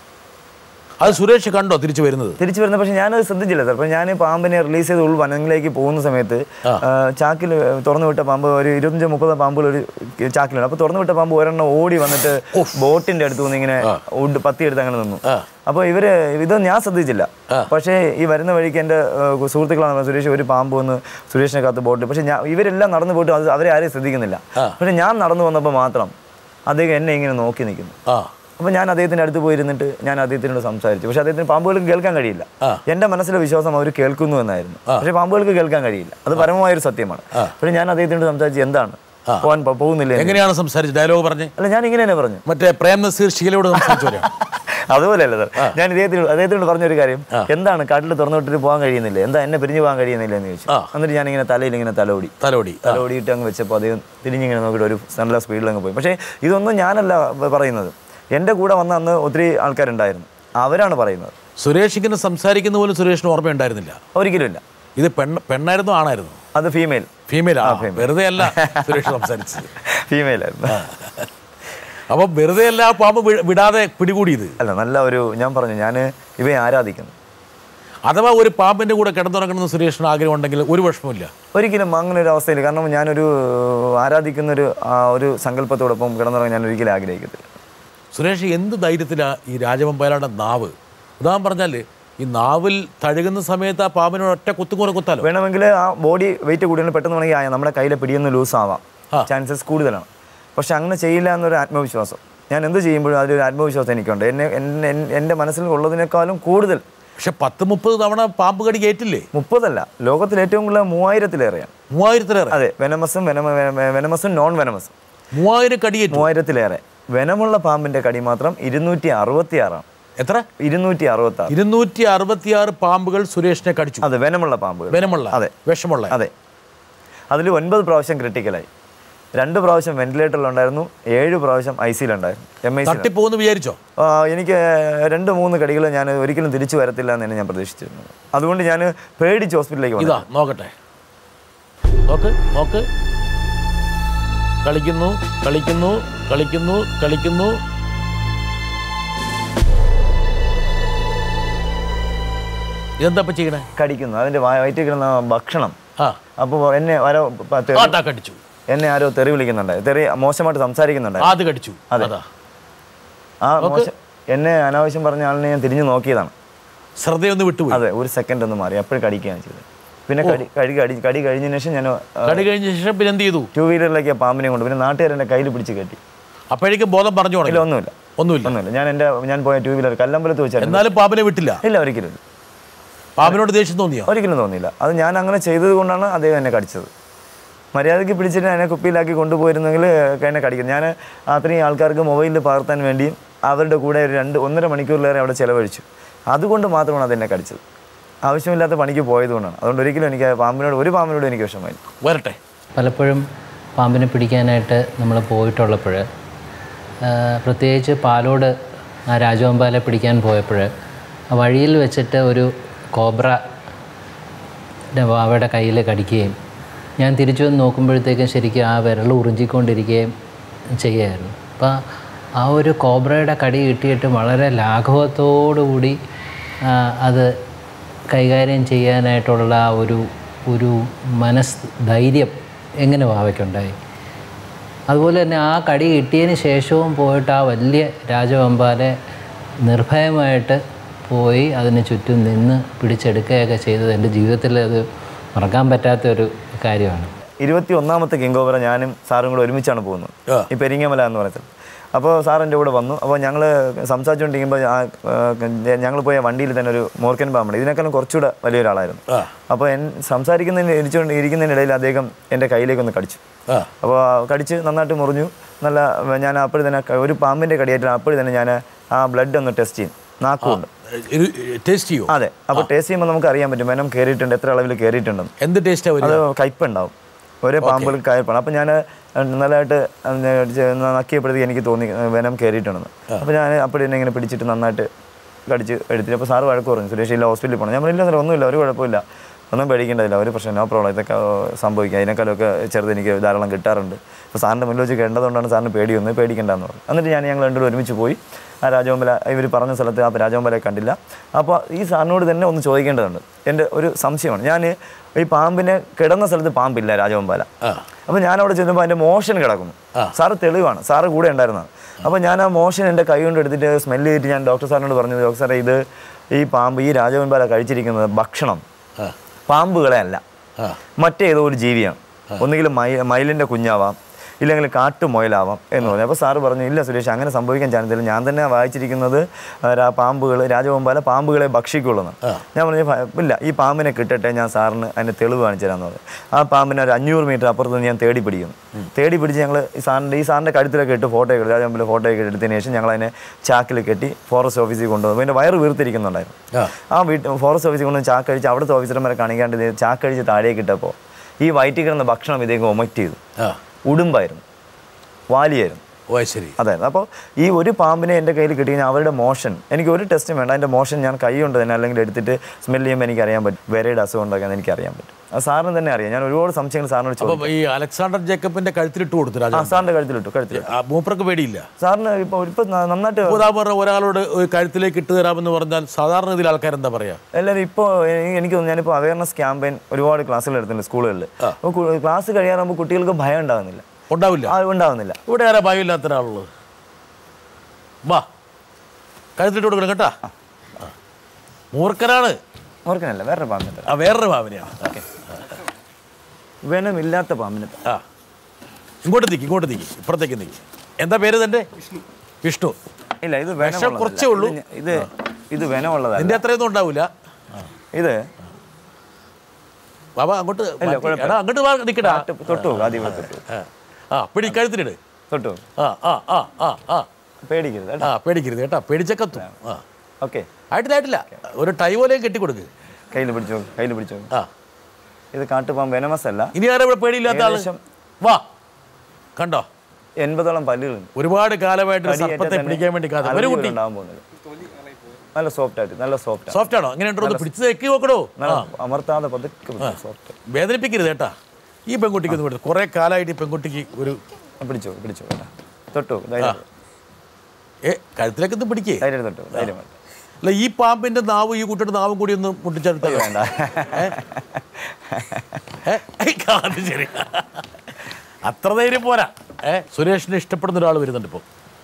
അത് സുരേഷ് കണ്ടോ തിരിച്ചു വരുന്നത് തിരിച്ചു വരുന്നത് പക്ഷേ ഞാനത് ശ്രദ്ധിച്ചില്ല സാർ അപ്പോൾ ഞാൻ പാമ്പിനെ റിലീസ് ചെയ്ത് ഉൾ വനങ്ങളിലേക്ക് പോകുന്ന സമയത്ത് ആ, ചാക്കിൽ തുറന്നു വിട്ട പാമ്പ് ഒരു ഇരുപത്തഞ്ച് മുപ്പത് പാമ്പുകൾ ഒരു ചാക്കിലുണ്ട് അപ്പോൾ തുറന്നു വിട്ട പാമ്പ് ഒരെണ്ണം ഓടി വന്നിട്ട് ബോട്ടിന്റെ അടുത്ത് നിന്ന് ഇങ്ങനെ ഉഡ് പത്തി എടുത്ത് അങ്ങനെ നിന്നു അപ്പോൾ ഇവര് ഇത് ഞാൻ ശ്രദ്ധിച്ചില്ല പക്ഷേ ഈ വരുന്ന വഴിക്ക് എൻ്റെ ഏഹ്, സുഹൃത്തുക്കളാണ് പറഞ്ഞത്, സുരേഷ് ഒരു പാമ്പ് വന്ന് സുരേഷിനെ കാത്ത് ബോട്ടിൽ പക്ഷേ ഞാൻ ഇവരെല്ലാം നടന്നു പോയിട്ട് അത് അവരെ ആരെയും ശ്രദ്ധിക്കുന്നില്ല പക്ഷേ ഞാൻ നടന്നു വന്നപ്പോൾ മാത്രം അദ്ദേഹം എന്നെ ഇങ്ങനെ നോക്കി നിൽക്കുന്നു ആ അപ്പോൾ ഞാൻ അദ്ദേഹത്തിൻ്റെ അടുത്ത് പോയിരുന്നിട്ട് ഞാൻ അദ്ദേഹത്തിനോട് സംസാരിച്ചു പക്ഷേ അദ്ദേഹത്തിന് പാമ്പുകൾക്ക് കേൾക്കാൻ കഴിയില്ല എൻ്റെ മനസ്സിലെ വിശ്വാസം അവർ കേൾക്കുന്നു എന്നായിരുന്നു പക്ഷേ പാമ്പുകൾക്ക് കേൾക്കാൻ കഴിയില്ല അത് പരമമായൊരു സത്യമാണ് പക്ഷേ ഞാൻ അദ്ദേഹത്തിനോട് സംസാരിച്ചു എന്താണ് പോകാൻ പ- പോകുന്നില്ലേ എന്ന്. എങ്ങനെയാണ് സംസാരിച്ചത് ഡയലോഗ് പറഞ്ഞ് അല്ല ഞാൻ ഇങ്ങനെ തന്നെ പറഞ്ഞു മറ്റേ പ്രേം നസീർ ഷീലയോട് സംസാരിച്ചു പോലെയാണ് അതുപോലെയല്ല സാർ ഞാൻ ഇദ്ദേഹത്തിനോട് അദ്ദേഹത്തിനോട് പറഞ്ഞൊരു കാര്യം എന്താണ് കാട്ടിൽ തുറന്നു വിട്ടിട്ട് പോകാൻ കഴിയുന്നില്ല എന്താ എന്നെ പിരിഞ്ഞു പോകാൻ കഴിയുന്നില്ല എന്ന് ചോദിച്ചു എന്നിട്ട് ഞാൻ ഇങ്ങനെ തലയിൽ ഇങ്ങനെ തലോടി തലോടി തലോടിയിട്ട് അങ്ങ് വെച്ചപ്പോൾ അദ്ദേഹം തിരിഞ്ഞിങ്ങനെ നോക്കിയിട്ട് ഒരു നല്ല സ്പീഡിൽ അങ്ങ് പോയി പക്ഷേ ഇതൊന്നും ഞാനല്ല പ- പറയുന്നത് എൻ്റെ കൂടെ വന്ന അന്ന് ഒത്തിരി ആൾക്കാരുണ്ടായിരുന്നു അവരാണ് പറയുന്നത് സുരേഷ് ഇങ്ങനെ സംസാരിക്കുന്ന പോലും സുരേഷിന് ഓർമ്മയുണ്ടായിരുന്നില്ല ഒരിക്കലും ഇല്ല ഇത് പെണ്ണ് പെണ്ണായിരുന്നു ആണായിരുന്നു അത് ഫീമെയിൽ ഫീമെയിൽ ആ വെറുതെ അല്ല സുരേഷ് സംസാരിച്ചത് ഫീമെയിൽ ആയിരുന്നു അപ്പൊ വെറുതെ അല്ല ആ പാമ്പ് വി- വിടാതെ പിടികൂടിയത് അല്ല നല്ല ഒരു ഞാൻ പറഞ്ഞു ഞാൻ ഇവയെ ആരാധിക്കുന്നു അഥവാ ഒരു പാമ്പിന്റെ കൂടെ കിടന്നുറങ്ങണമെന്ന് സുരേഷിന് ആഗ്രഹം ഉണ്ടെങ്കിൽ ഒരു വിഷമമില്ല ഒരിക്കലും അങ്ങനെ ഒരു അവസ്ഥയിൽ കാരണം ഞാനൊരു ആരാധിക്കുന്ന ഒരു ആ ഒരു സങ്കല്പത്തോടൊപ്പം കിടന്നുറങ്ങാൻ ഞാൻ ഒരിക്കലും ആഗ്രഹിക്കത്തില്ല സുരേഷ് എന്ത് ധൈര്യത്തിലാണ് ഈ രാജവമ്പയരുടെ നാവ് ഉദാഹരണം പറഞ്ഞാൽ ഈ നാവിൽ തഴുകുന്ന സമയത്ത് ആ പാമ്പിനോട് ഒറ്റ കുത്തുകൂടെ കുത്താലോ വേണമെങ്കിൽ ആ ബോഡി വെയിറ്റ് കൂടുതൽ പെട്ടെന്ന് വേണമെങ്കിൽ ആ നമ്മുടെ കയ്യിലെ പിടിയൊന്ന് ലൂസ് ആവാം ചാൻസസ് കൂടുതലാണ് പക്ഷെ അങ്ങനെ ചെയ്യില്ല എന്നൊരു ആത്മവിശ്വാസം ഞാൻ എന്ത് ചെയ്യുമ്പോഴും അതിലൊരു ആത്മവിശ്വാസം എനിക്കുണ്ട് എന്നെ എന്നെ- എൻ- എൻ്റെ മനസ്സിൽ ഉള്ളതിനേക്കാളും കൂടുതൽ പക്ഷെ പത്ത് മുപ്പത് തവണ പാമ്പ് കടി കയറ്റില്ലേ മുപ്പതല്ല ലോകത്തിൽ ഏറ്റവും കൂടുതൽ മൂവായിരത്തിലേറെയാണ് മൂവായിരത്തിലേറെ അതെ വെനമസും വെനമ വെന- വെനമസും നോൺ വെനമസും മൂവായിരം കടിയേറ്റു മൂവായിരത്തിലേറെ വെനമുള്ള പാമ്പിന്റെ കടി മാത്രം ഇരുന്നൂറ്റി അറുപത്തി ആറാണ് എത്ര ഇരുന്നൂറ്റി അറുപത്തി ആറ് ഇരുന്നൂറ്റി അറുപത്തിയാറ് പാമ്പുകൾ സുരേഷിനെ കടിച്ചു അതെ വെനമുള്ള പാമ്പുകൾ വെനമുള്ള അതെ. വിഷമുള്ള അതെ അതിൽ ഒൻപത് പ്രാവശ്യം ക്രിട്ടിക്കലായി രണ്ട് പ്രാവശ്യം വെന്റിലേറ്ററിലുണ്ടായിരുന്നു ഏഴ് പ്രാവശ്യം ഐ സിയിലുണ്ടായിരുന്നു എം ഐ സി തട്ടിപ്പോന്ന് വിചാരിച്ചോ എനിക്ക് രണ്ട് മൂന്ന് കടികൾ ഞാൻ ഒരിക്കലും തിരിച്ചു വരത്തില്ല എന്നാണ് ഞാൻ പ്രതീക്ഷിച്ചിരുന്നത് അതുകൊണ്ട് ഞാൻ പേടിച്ച് ഹോസ്പിറ്റലിലേക്ക് വന്നു ഇതാ നോക്കട്ടെ നോക്ക് നോക്ക് കളിക്കുന്നു കളിക്കുന്നു കളിക്കുന്നു കളിക്കുന്നു ഇതെന്താ ഇപ്പൊ ചെയ്യണേ കടിക്കുന്നു അതിൻ്റെ വാ- വയറ്റിൽ കിടന്ന ഭക്ഷണം ആ അപ്പോൾ എന്നെ ആരോ പ- തെറി- ആ താ കടിച്ചു എന്നെ ആരോ തെറി വിളിക്കുന്നുണ്ടായി തെറി മോശമായിട്ട് സംസാരിക്കുന്നുണ്ടായി ആ, അത് കടിച്ചു അതെ. അതാ ആ മോശം എന്നെ അനാവശ്യം പറഞ്ഞ ആളിനെ ഞാൻ തിരിഞ്ഞു നോക്കിയതാണ് ശ്രദ്ധയൊന്ന് വിട്ടുപോയി അതെ ഒരു സെക്കൻഡ് ഒന്ന് മാറി അപ്പോഴും കടിക്കുകയാണ് ചെയ്തത് പിന്നെ കടി കടി കടി കടി കഴിഞ്ഞതിന് ശേഷം ഞാൻ കടി കഴിഞ്ഞ ശേഷം പിന്നെ എന്ത് ചെയ്തു ടൂ വീലറിലേക്ക് ആ പാമ്പിനെ കൊണ്ട് പിന്നെ നാട്ടുകാരെൻ്റെ കയ്യിൽ പിടിച്ച് കെട്ടി അപ്പോഴേക്കും ബോധം പറഞ്ഞു ഇല്ല തുടങ്ങി ഒന്നുമില്ല ഒന്നുമില്ല ഒന്നുമില്ല ഞാൻ എൻ്റെ ഞാൻ പോയ ടൂ വീലർ കല്ലമ്പലത്ത് വെച്ചായിരുന്നു എന്നാലും പാമ്പിനെ വിട്ടില്ല ഇല്ല ഒരിക്കലും ഇല്ല. പാമ്പിനോട് ദേഷ്യം തോന്നിയോ ഒരിക്കലും തോന്നിയില്ല അത് ഞാൻ അങ്ങനെ ചെയ്തത് കൊണ്ടാണ് അദ്ദേഹം എന്നെ കടിച്ചത് മര്യാദയ്ക്ക് പിടിച്ചിട്ട് എന്നെ കുപ്പിയിലാക്കി കൊണ്ടുപോയിരുന്നെങ്കിൽ എന്നെ കടിക്കും ഞാൻ അത്രയും ആൾക്കാർക്ക് മൊബൈലിൽ പകർത്താൻ വേണ്ടിയും അവരുടെ കൂടെ ഒരു രണ്ട് ഒന്നര മണിക്കൂറിലേറെ അവിടെ ചിലവഴിച്ചു അതുകൊണ്ട് മാത്രമാണ് അതെന്നെ കടിച്ചത് ആവശ്യമില്ലാത്ത പണിക്ക് പോയതുകൊണ്ടാണ് അതുകൊണ്ട് ഒരിക്കലും എനിക്ക് ആ പാമ്പിനോട് ഒരു പാമ്പിനോട് എനിക്ക് വിഷമമായി വരട്ടെ പലപ്പോഴും പാമ്പിനെ പിടിക്കാനായിട്ട് നമ്മൾ പോയിട്ടുള്ളപ്പോൾ പ്രത്യേകിച്ച് പാലോട് ആ രാജവമ്പാലെ പിടിക്കാൻ പോയപ്പോൾ ആ വഴിയിൽ വെച്ചിട്ട് ഒരു കോബ്ര അവയുടെ കയ്യിൽ കടിക്കുകയും ഞാൻ തിരിച്ചു വന്ന് നോക്കുമ്പോഴത്തേക്കും ശരിക്കും ആ വിരൽ ഉറിഞ്ചിക്കൊണ്ടിരിക്കുകയും ചെയ്യുമായിരുന്നു അപ്പോൾ ആ ഒരു കോബ്രയുടെ കടി കിട്ടിയിട്ട് വളരെ ലാഘവത്തോടുകൂടി ആ, അത് കൈകാര്യം ചെയ്യാനായിട്ടുള്ള ആ ഒരു ഒരു മനസ് ധൈര്യം എങ്ങനെ വാവയ്ക്കുണ്ടായി അതുപോലെ തന്നെ ആ കടി കിട്ടിയതിന് ശേഷവും പോയിട്ട് ആ വലിയ രാജവമ്പാലെ നിർഭയമായിട്ട് പോയി അതിന് ചുറ്റും നിന്ന് പിടിച്ചെടുക്കുകയൊക്കെ ചെയ്തത് എൻ്റെ ജീവിതത്തിൽ അത് മറക്കാൻ പറ്റാത്ത ഒരു കാര്യമാണ് ഇരുപത്തി ഒന്നാമത്തെ കിങ്കോവറ ഞാനും സാറും കൂടെ ഒരുമിച്ചാണ് പോകുന്നത് ആ. ഈ പെരിങ്ങമല എന്ന് പറയുന്നത് അപ്പോൾ സാർ എൻ്റെ കൂടെ വന്നു അപ്പോൾ ഞങ്ങൾ സംസാരിച്ചുകൊണ്ടിരിക്കുമ്പോൾ ഞങ്ങൾ പോയ വണ്ടിയിൽ തന്നെ ഒരു മോർക്കൻ പാമ്പുണ്ട് ഇതിനേക്കാളും കുറച്ചുകൂടെ വലിയൊരാളായിരുന്നു ആ. അപ്പോൾ എൻ സംസാരിക്കുന്നതിന് ഇരിച്ചുകൊണ്ട് ഇരിക്കുന്നതിനിടയിൽ അദ്ദേഹം എൻ്റെ കയ്യിലേക്കൊന്ന് കടിച്ചു ആ അപ്പോൾ കടിച്ച് നന്നായിട്ട് മുറിഞ്ഞു നല്ല ഞാൻ അപ്പോഴും തന്നെ ക- ഒരു പാമ്പിൻ്റെ കടിയായിട്ട് അപ്പോഴും തന്നെ ഞാൻ ആ ബ്ലഡ് ഒന്ന് ടെസ്റ്റ് ചെയ്യും നാക്കുകൊണ്ട് ടേസ്റ്റ് ചെയ്യോ അതെ അപ്പോൾ ടേസ്റ്റ് ചെയ്യുമ്പോൾ നമുക്ക് അറിയാൻ പറ്റും വെനം കയറിയിട്ടുണ്ട് എത്ര അളവിൽ കയറിയിട്ടുണ്ടെന്ന് എന്ത് ടേസ്റ്റാ അത് വരിക കയ്പുണ്ടാവും ഒരേ പാമ്പുകൾ കയ്പാണ് അപ്പം ഞാൻ നല്ലതായിട്ട് നക്കിയപ്പോഴത്തേക്ക് എനിക്ക് തോന്നി വെനം കയറിയിട്ടുണ്ടെന്ന് അപ്പോൾ ഞാൻ അപ്പോഴും എന്നെ ഇങ്ങനെ പിടിച്ചിട്ട് നന്നായിട്ട് കടിച്ച് എടുത്തിട്ട് അപ്പോൾ സാറ് വഴക്ക് പറഞ്ഞു സുരേഷ് ഇല്ല ഹോസ്പിറ്റലിൽ പോകണം ഞാൻ പറഞ്ഞില്ല സാർ ഒന്നുമില്ല ഒരു കുഴപ്പമില്ല ഒന്നും പേടിക്കേണ്ടതില്ല ഒരു പ്രശ്നം നോ പ്രോബ്ലം ഇതൊക്കെ സംഭവിക്കാം അതിനേക്കാളൊക്കെ ചെറുത് എനിക്ക് ധാരാളം കിട്ടാറുണ്ട് അപ്പോൾ സാറിൻ്റെ മുന്നിൽ വെച്ച് കേട്ടതുകൊണ്ടാണ് സാറിന് പേടിയൊന്നും പേടിക്കേണ്ടെന്ന് പറഞ്ഞു എന്നിട്ട് ഞാൻ ഞങ്ങൾ രണ്ടുപേരും ഒരുമിച്ച് പോയി ആ രാജവമ്പല ഇവർ പറഞ്ഞ സ്ഥലത്ത് ആ രാജവമ്പലയെ കണ്ടില്ല അപ്പോൾ ഈ സാറിനോട് തന്നെ ഒന്ന് ചോദിക്കേണ്ടതുണ്ട് എൻ്റെ ഒരു സംശയമാണ് ഞാൻ ഈ പാമ്പിനെ കിടന്ന സ്ഥലത്ത് പാമ്പില്ല രാജവമ്പാല ആ. അപ്പോൾ ഞാൻ അവിടെ ചെല്ലുമ്പോൾ അതിൻ്റെ മോഷൻ കിടക്കുന്നു സാറ് തെളിവാണ് സാറ് കൂടെ ഉണ്ടായിരുന്നതാണ് അപ്പോൾ ഞാൻ ആ മോഷൻ എൻ്റെ കൈ കൊണ്ട് എടുത്തിട്ട് സ്മെല്ല് ചെയ്തിട്ട് ഞാൻ ഡോക്ടർ സാറിനോട് പറഞ്ഞു ഡോക്ടർ സാറേ ഇത് ഈ പാമ്പ് ഈ രാജവമ്പാല കഴിച്ചിരിക്കുന്നത് ഭക്ഷണം പാമ്പുകളെ അല്ല മറ്റേതോ ഒരു ജീവിയാണ് ഒന്നുകിൽ മൈ മയിലിൻ്റെ കുഞ്ഞാവാം ഇല്ലെങ്കിൽ കാട്ടുമുയലാവാം എന്ന് പറഞ്ഞു അപ്പോൾ സാറ് പറഞ്ഞു ഇല്ല സുരേഷ് അങ്ങനെ സംഭവിക്കാൻ ചാൻസില്ല ഞാൻ തന്നെ വായിച്ചിരിക്കുന്നത് ആ, രാ- പാമ്പുകൾ രാജവമ്പാല പാമ്പുകളെ ഭക്ഷിക്കുള്ളൂ ഞാൻ പറഞ്ഞു "ഫ- ഇല്ല ഈ പാമ്പിനെ കിട്ടട്ടെ ഞാൻ സാറിന് അതിൻ്റെ തെളിവ് കാണിച്ചു തരാമെന്ന് പറഞ്ഞു ആ പാമ്പിനെ ഒരു അഞ്ഞൂറ് മീറ്റർ അപ്പുറത്ത് നിന്ന് ഞാൻ തേടി പിടിക്കുന്നു തേടി പിടിച്ച് ഞങ്ങൾ ഈ സാറിൻ്റെ ഈ സാറിൻ്റെ കഴുത്തിലൊക്കെ ഇട്ട് ഫോട്ടോ ഒക്കെ രാജവമ്പാല ഫോട്ടോ ഒക്കെ എടുത്തതിന് ശേഷം ഞങ്ങൾ അതിനെ ചാക്കിൽ കെട്ടി ഫോറസ്റ്റ് ഓഫീസിൽ കൊണ്ടുവന്നു അതിൻ്റെ വയറ് വീർത്തിരിക്കുന്നുണ്ടായിരുന്നു ആ. ആ വീട്ട് ഫോറസ്റ്റ് ഓഫീസിൽ കൊണ്ട് ചാക്കഴിച്ച് അവിടുത്തെ ഓഫീസർമാരെ കാണിക്കാണ്ട് ഇത് ചാക്കഴിച്ച് താഴേക്ക് ഇട്ടപ്പോൾ ഈ വയറ്റിൽ കിടന്ന ഭക്ഷണം ഇതേക്ക് ഒമക്റ്റ് ചെയ്തു ആ ഉടുമ്പായിരുന്നു വാലിയായിരുന്നു ഓ അത് ശരി അതായിരുന്നു അപ്പോൾ ഈ ഒരു പാമ്പിനെ എൻ്റെ കയ്യിൽ കിട്ടി കഴിഞ്ഞാൽ അവരുടെ മോഷൻ എനിക്ക് ഒരു ടെസ്റ്റും വേണ്ട അതിൻ്റെ മോഷൻ ഞാൻ കൈ കൊണ്ട് തന്നെ അല്ലെങ്കിൽ എടുത്തിട്ട് സ്മെൽ ചെയ്യുമ്പോൾ എനിക്ക് അറിയാൻ പറ്റും വിരയുടെ അസുഖം ഉണ്ടാക്കാൻ എനിക്ക് അറിയാൻ പറ്റും അത് സാറിന് തന്നെ അറിയാം ഞാൻ ഒരുപാട് സംശയങ്ങൾ സാറിനോട് ചോദിച്ചു അപ്പം ഈ അലക്സാണ്ടർ ജേക്കബിന്റെ കഴുത്തിലിട്ട് കൊടുത്തു രാജ ആ സാറിൻ്റെ കഴുത്തിലിട്ടു കഴുത്തിലിട്ടു ആ, മൂപ്പർക്ക് പേടിയില്ല സാറിന് ഇപ്പോൾ ഇപ്പോൾ നന്നായിട്ട് ഉദാ പറഞ്ഞ ഒരാളോട് ഒരു കഴുത്തിലേക്ക് ഇട്ട് തരാമെന്ന് പറഞ്ഞാൽ സാധാരണ ഇതിൽ ആൾക്കാർ എന്താ പറയാ എല്ലാവരും ഇപ്പോൾ എനിക്ക് തോന്നുന്നു ഞാനിപ്പോൾ അവയർനെസ് ക്യാമ്പയിൻ ഒരുപാട് ക്ലാസ്സുകൾ എടുത്തിട്ടുണ്ട് സ്കൂളുകളിൽ അപ്പോൾ കു- ക്ലാസ് കഴിയാറാകുമ്പോൾ കുട്ടികൾക്ക് ഭയം ഉണ്ടാകുന്നില്ല ഉണ്ടാവില്ല ആ ഉണ്ടാകുന്നില്ല ഇവിടെ ആരാ ഭയമില്ലാത്ത ഒരാളുള്ളത് വാ കഴുത്തിലിട്ട് കൊടുക്കണം കേട്ടാ ആ. മൂർഖനാണ് ഓർക്കനല്ല വേറൊരു പാമ്പിൻ്റെ ആ വേറൊരു ഭാവനയാണ് വെനമില്ലാത്ത പാമ്പിന് ആ ഇങ്ങോട്ട് നിൽക്കി ഇങ്ങോട്ട് നിൽക്കി ഇപ്പുറത്തേക്ക് നിൽക്കി എന്താ പേര് തന്റെ വിഷ്ണു ഇല്ല ഇത് വിഷം വെനമുള്ളതല്ല. കുറച്ചേ ഉള്ളൂ. ഇത് ഞ- ഇത് ഇത് വെനമുള്ളതല്ല നിന്റെ അത്രയൊന്നും ഉണ്ടാവില്ല ഇത് ബാബാ അങ്ങോട്ട് മാറ്റി. കുഴപ്പമില്ല. എടാ അങ്ങോട്ട് വാ നിൽക്കടാ തൊട്ട് തൊട്ടു പോകും ആദ്യം ഇവിടെ തൊട്ടു ആ. ആ പിടി കഴുത്തിലിട് തൊട്ടു പോകും. ആ ആ ആ ആ ആ പേടിക്കരുത് കേട്ടോ ആ പേടിക്കരുത് കേട്ടാ പേടിച്ചക്കത്തും ആ ഓക്കെ ആയിട്ടില്ല ആയിട്ടില്ല ഒരു ടൈ പോലെയും കെട്ടിക്കൊടുക്ക് കയ്യിൽ പിടിച്ചോ കയ്യിൽ പിടിച്ചോ ആ ഇത് കാട്ടുപാമ്പ് വെനമസ് അല്ല ഇനി ആരാ ഇവിടെ പേടിയില്ലാത്ത ആള് ഏകദേശം- വാ കണ്ടോ എൺപതോളം പല്ലുകളുണ്ട് ഒരുപാട് കാലമായിട്ട് ഒരു കടിയേറ്റാൽ സർപ്പത്തെ തന്നെ പിടിക്കാൻ വേണ്ടി കാത്തു ഒരു അലർജി കുട്ടി ഉണ്ടാവാൻ പോകുന്നത് നല്ല സോഫ്റ്റ് ആയിട്ട് നല്ല സോഫ്റ്റ് സോഫ്റ്റ് ആണോ ഇങ്ങനെ ഉണ്ടോ ഒന്ന് പിടിച്ച് തെക്കി നോക്കണോ നല്ല അമർത്താതെ പതുക്കെ സോഫ്റ്റ് വേദനിപ്പിക്കരുത് കേട്ടാ ഈ പെൺകുട്ടിക്ക് ഒന്നും വിടുന്നത് കുറേ കാലമായിട്ട് ഈ പെൺകുട്ടിക്ക് ഒരു ആ, പിടിച്ചോ പിടിച്ചോ കേട്ടോ തൊട്ടു ധൈര്യം ഏ കഴുത്തിലേക്ക് ഒന്ന് പിടിക്കേ ധൈര്യം തൊട്ടു ധൈര്യം വേണ്ട. അല്ല ഈ പാമ്പിന്റെ നാവും ഈ കുട്ടിയുടെ നാവും കൂടി ഒന്ന് മുട്ടിച്ചെടുത്താൽ വേണ്ട ഏ? അത് ശരി അത്ര ധൈര്യം പോരാ ഏ സുരേഷിനെ ഇഷ്ടപ്പെടുന്ന ഒരാൾ വരുന്നുണ്ട് ഇപ്പോൾ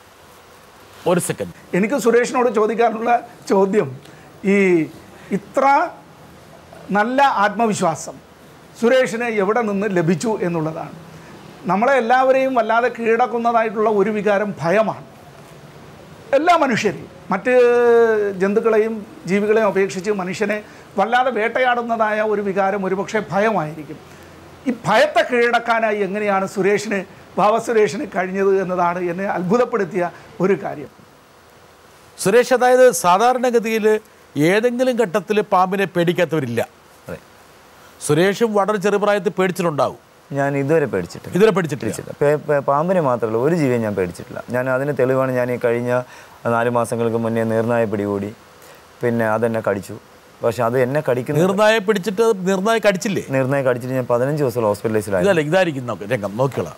ഒരു സെക്കൻഡ് എനിക്ക് സുരേഷിനോട് ചോദിക്കാനുള്ള ചോദ്യം ഈ ഇത്ര നല്ല ആത്മവിശ്വാസം സുരേഷിന് എവിടെ നിന്ന് ലഭിച്ചു എന്നുള്ളതാണ് നമ്മളെ എല്ലാവരെയും വല്ലാതെ കീഴടക്കുന്നതായിട്ടുള്ള ഒരു വികാരം ഭയമാണ് എല്ലാ മനുഷ്യരെയും മറ്റ് ജന്തുക്കളെയും ജീവികളെയും അപേക്ഷിച്ച് മനുഷ്യനെ വല്ലാതെ വേട്ടയാടുന്നതായ ഒരു വികാരം ഒരുപക്ഷെ ഭയമായിരിക്കും ഈ ഭയത്തെ കീഴടക്കാനായി എങ്ങനെയാണ് സുരേഷിന് ഭാവസുരേഷിന് കഴിഞ്ഞത് എന്നതാണ് എന്നെ അത്ഭുതപ്പെടുത്തിയ ഒരു കാര്യം സുരേഷ് അതായത് സാധാരണഗതിയിൽ ഏതെങ്കിലും ഘട്ടത്തിൽ പാമ്പിനെ പേടിക്കാത്തവരില്ല അതെ സുരേഷും വളരെ ചെറുപ്രായത്തിൽ പേടിച്ചിട്ടുണ്ടാവും ഞാൻ ഇതുവരെ പേടിച്ചിട്ടില്ല ഇതുവരെ പേടിച്ചിട്ടില്ല പേടിച്ചില്ല പേ- പേ- പാമ്പിനെ മാത്രമല്ല ഒരു ജീവിയെ ഞാൻ പേടിച്ചിട്ടില്ല ഞാൻ അതിന് തെളിവാണ് ഞാൻ ഈ കഴിഞ്ഞ നാല് മാസങ്ങൾക്ക് മുന്നേ നീർനായ പിടികൂടി പിന്നെ അതെന്നെ കടിച്ചു പക്ഷെ അത് എന്നെ കടിക്കുന്ന നിർനായ പിടിച്ചിട്ട് അത് നിർനായ കടിച്ചില്ലേ നീർനായ കടിച്ചിട്ട് ഞാൻ പതിനഞ്ച് ദിവസം ഹോസ്പിറ്റലൈസിലായി ഇതല്ല ഇതായിരിക്കും നോക്ക് രംഗം നോക്കിയോളാം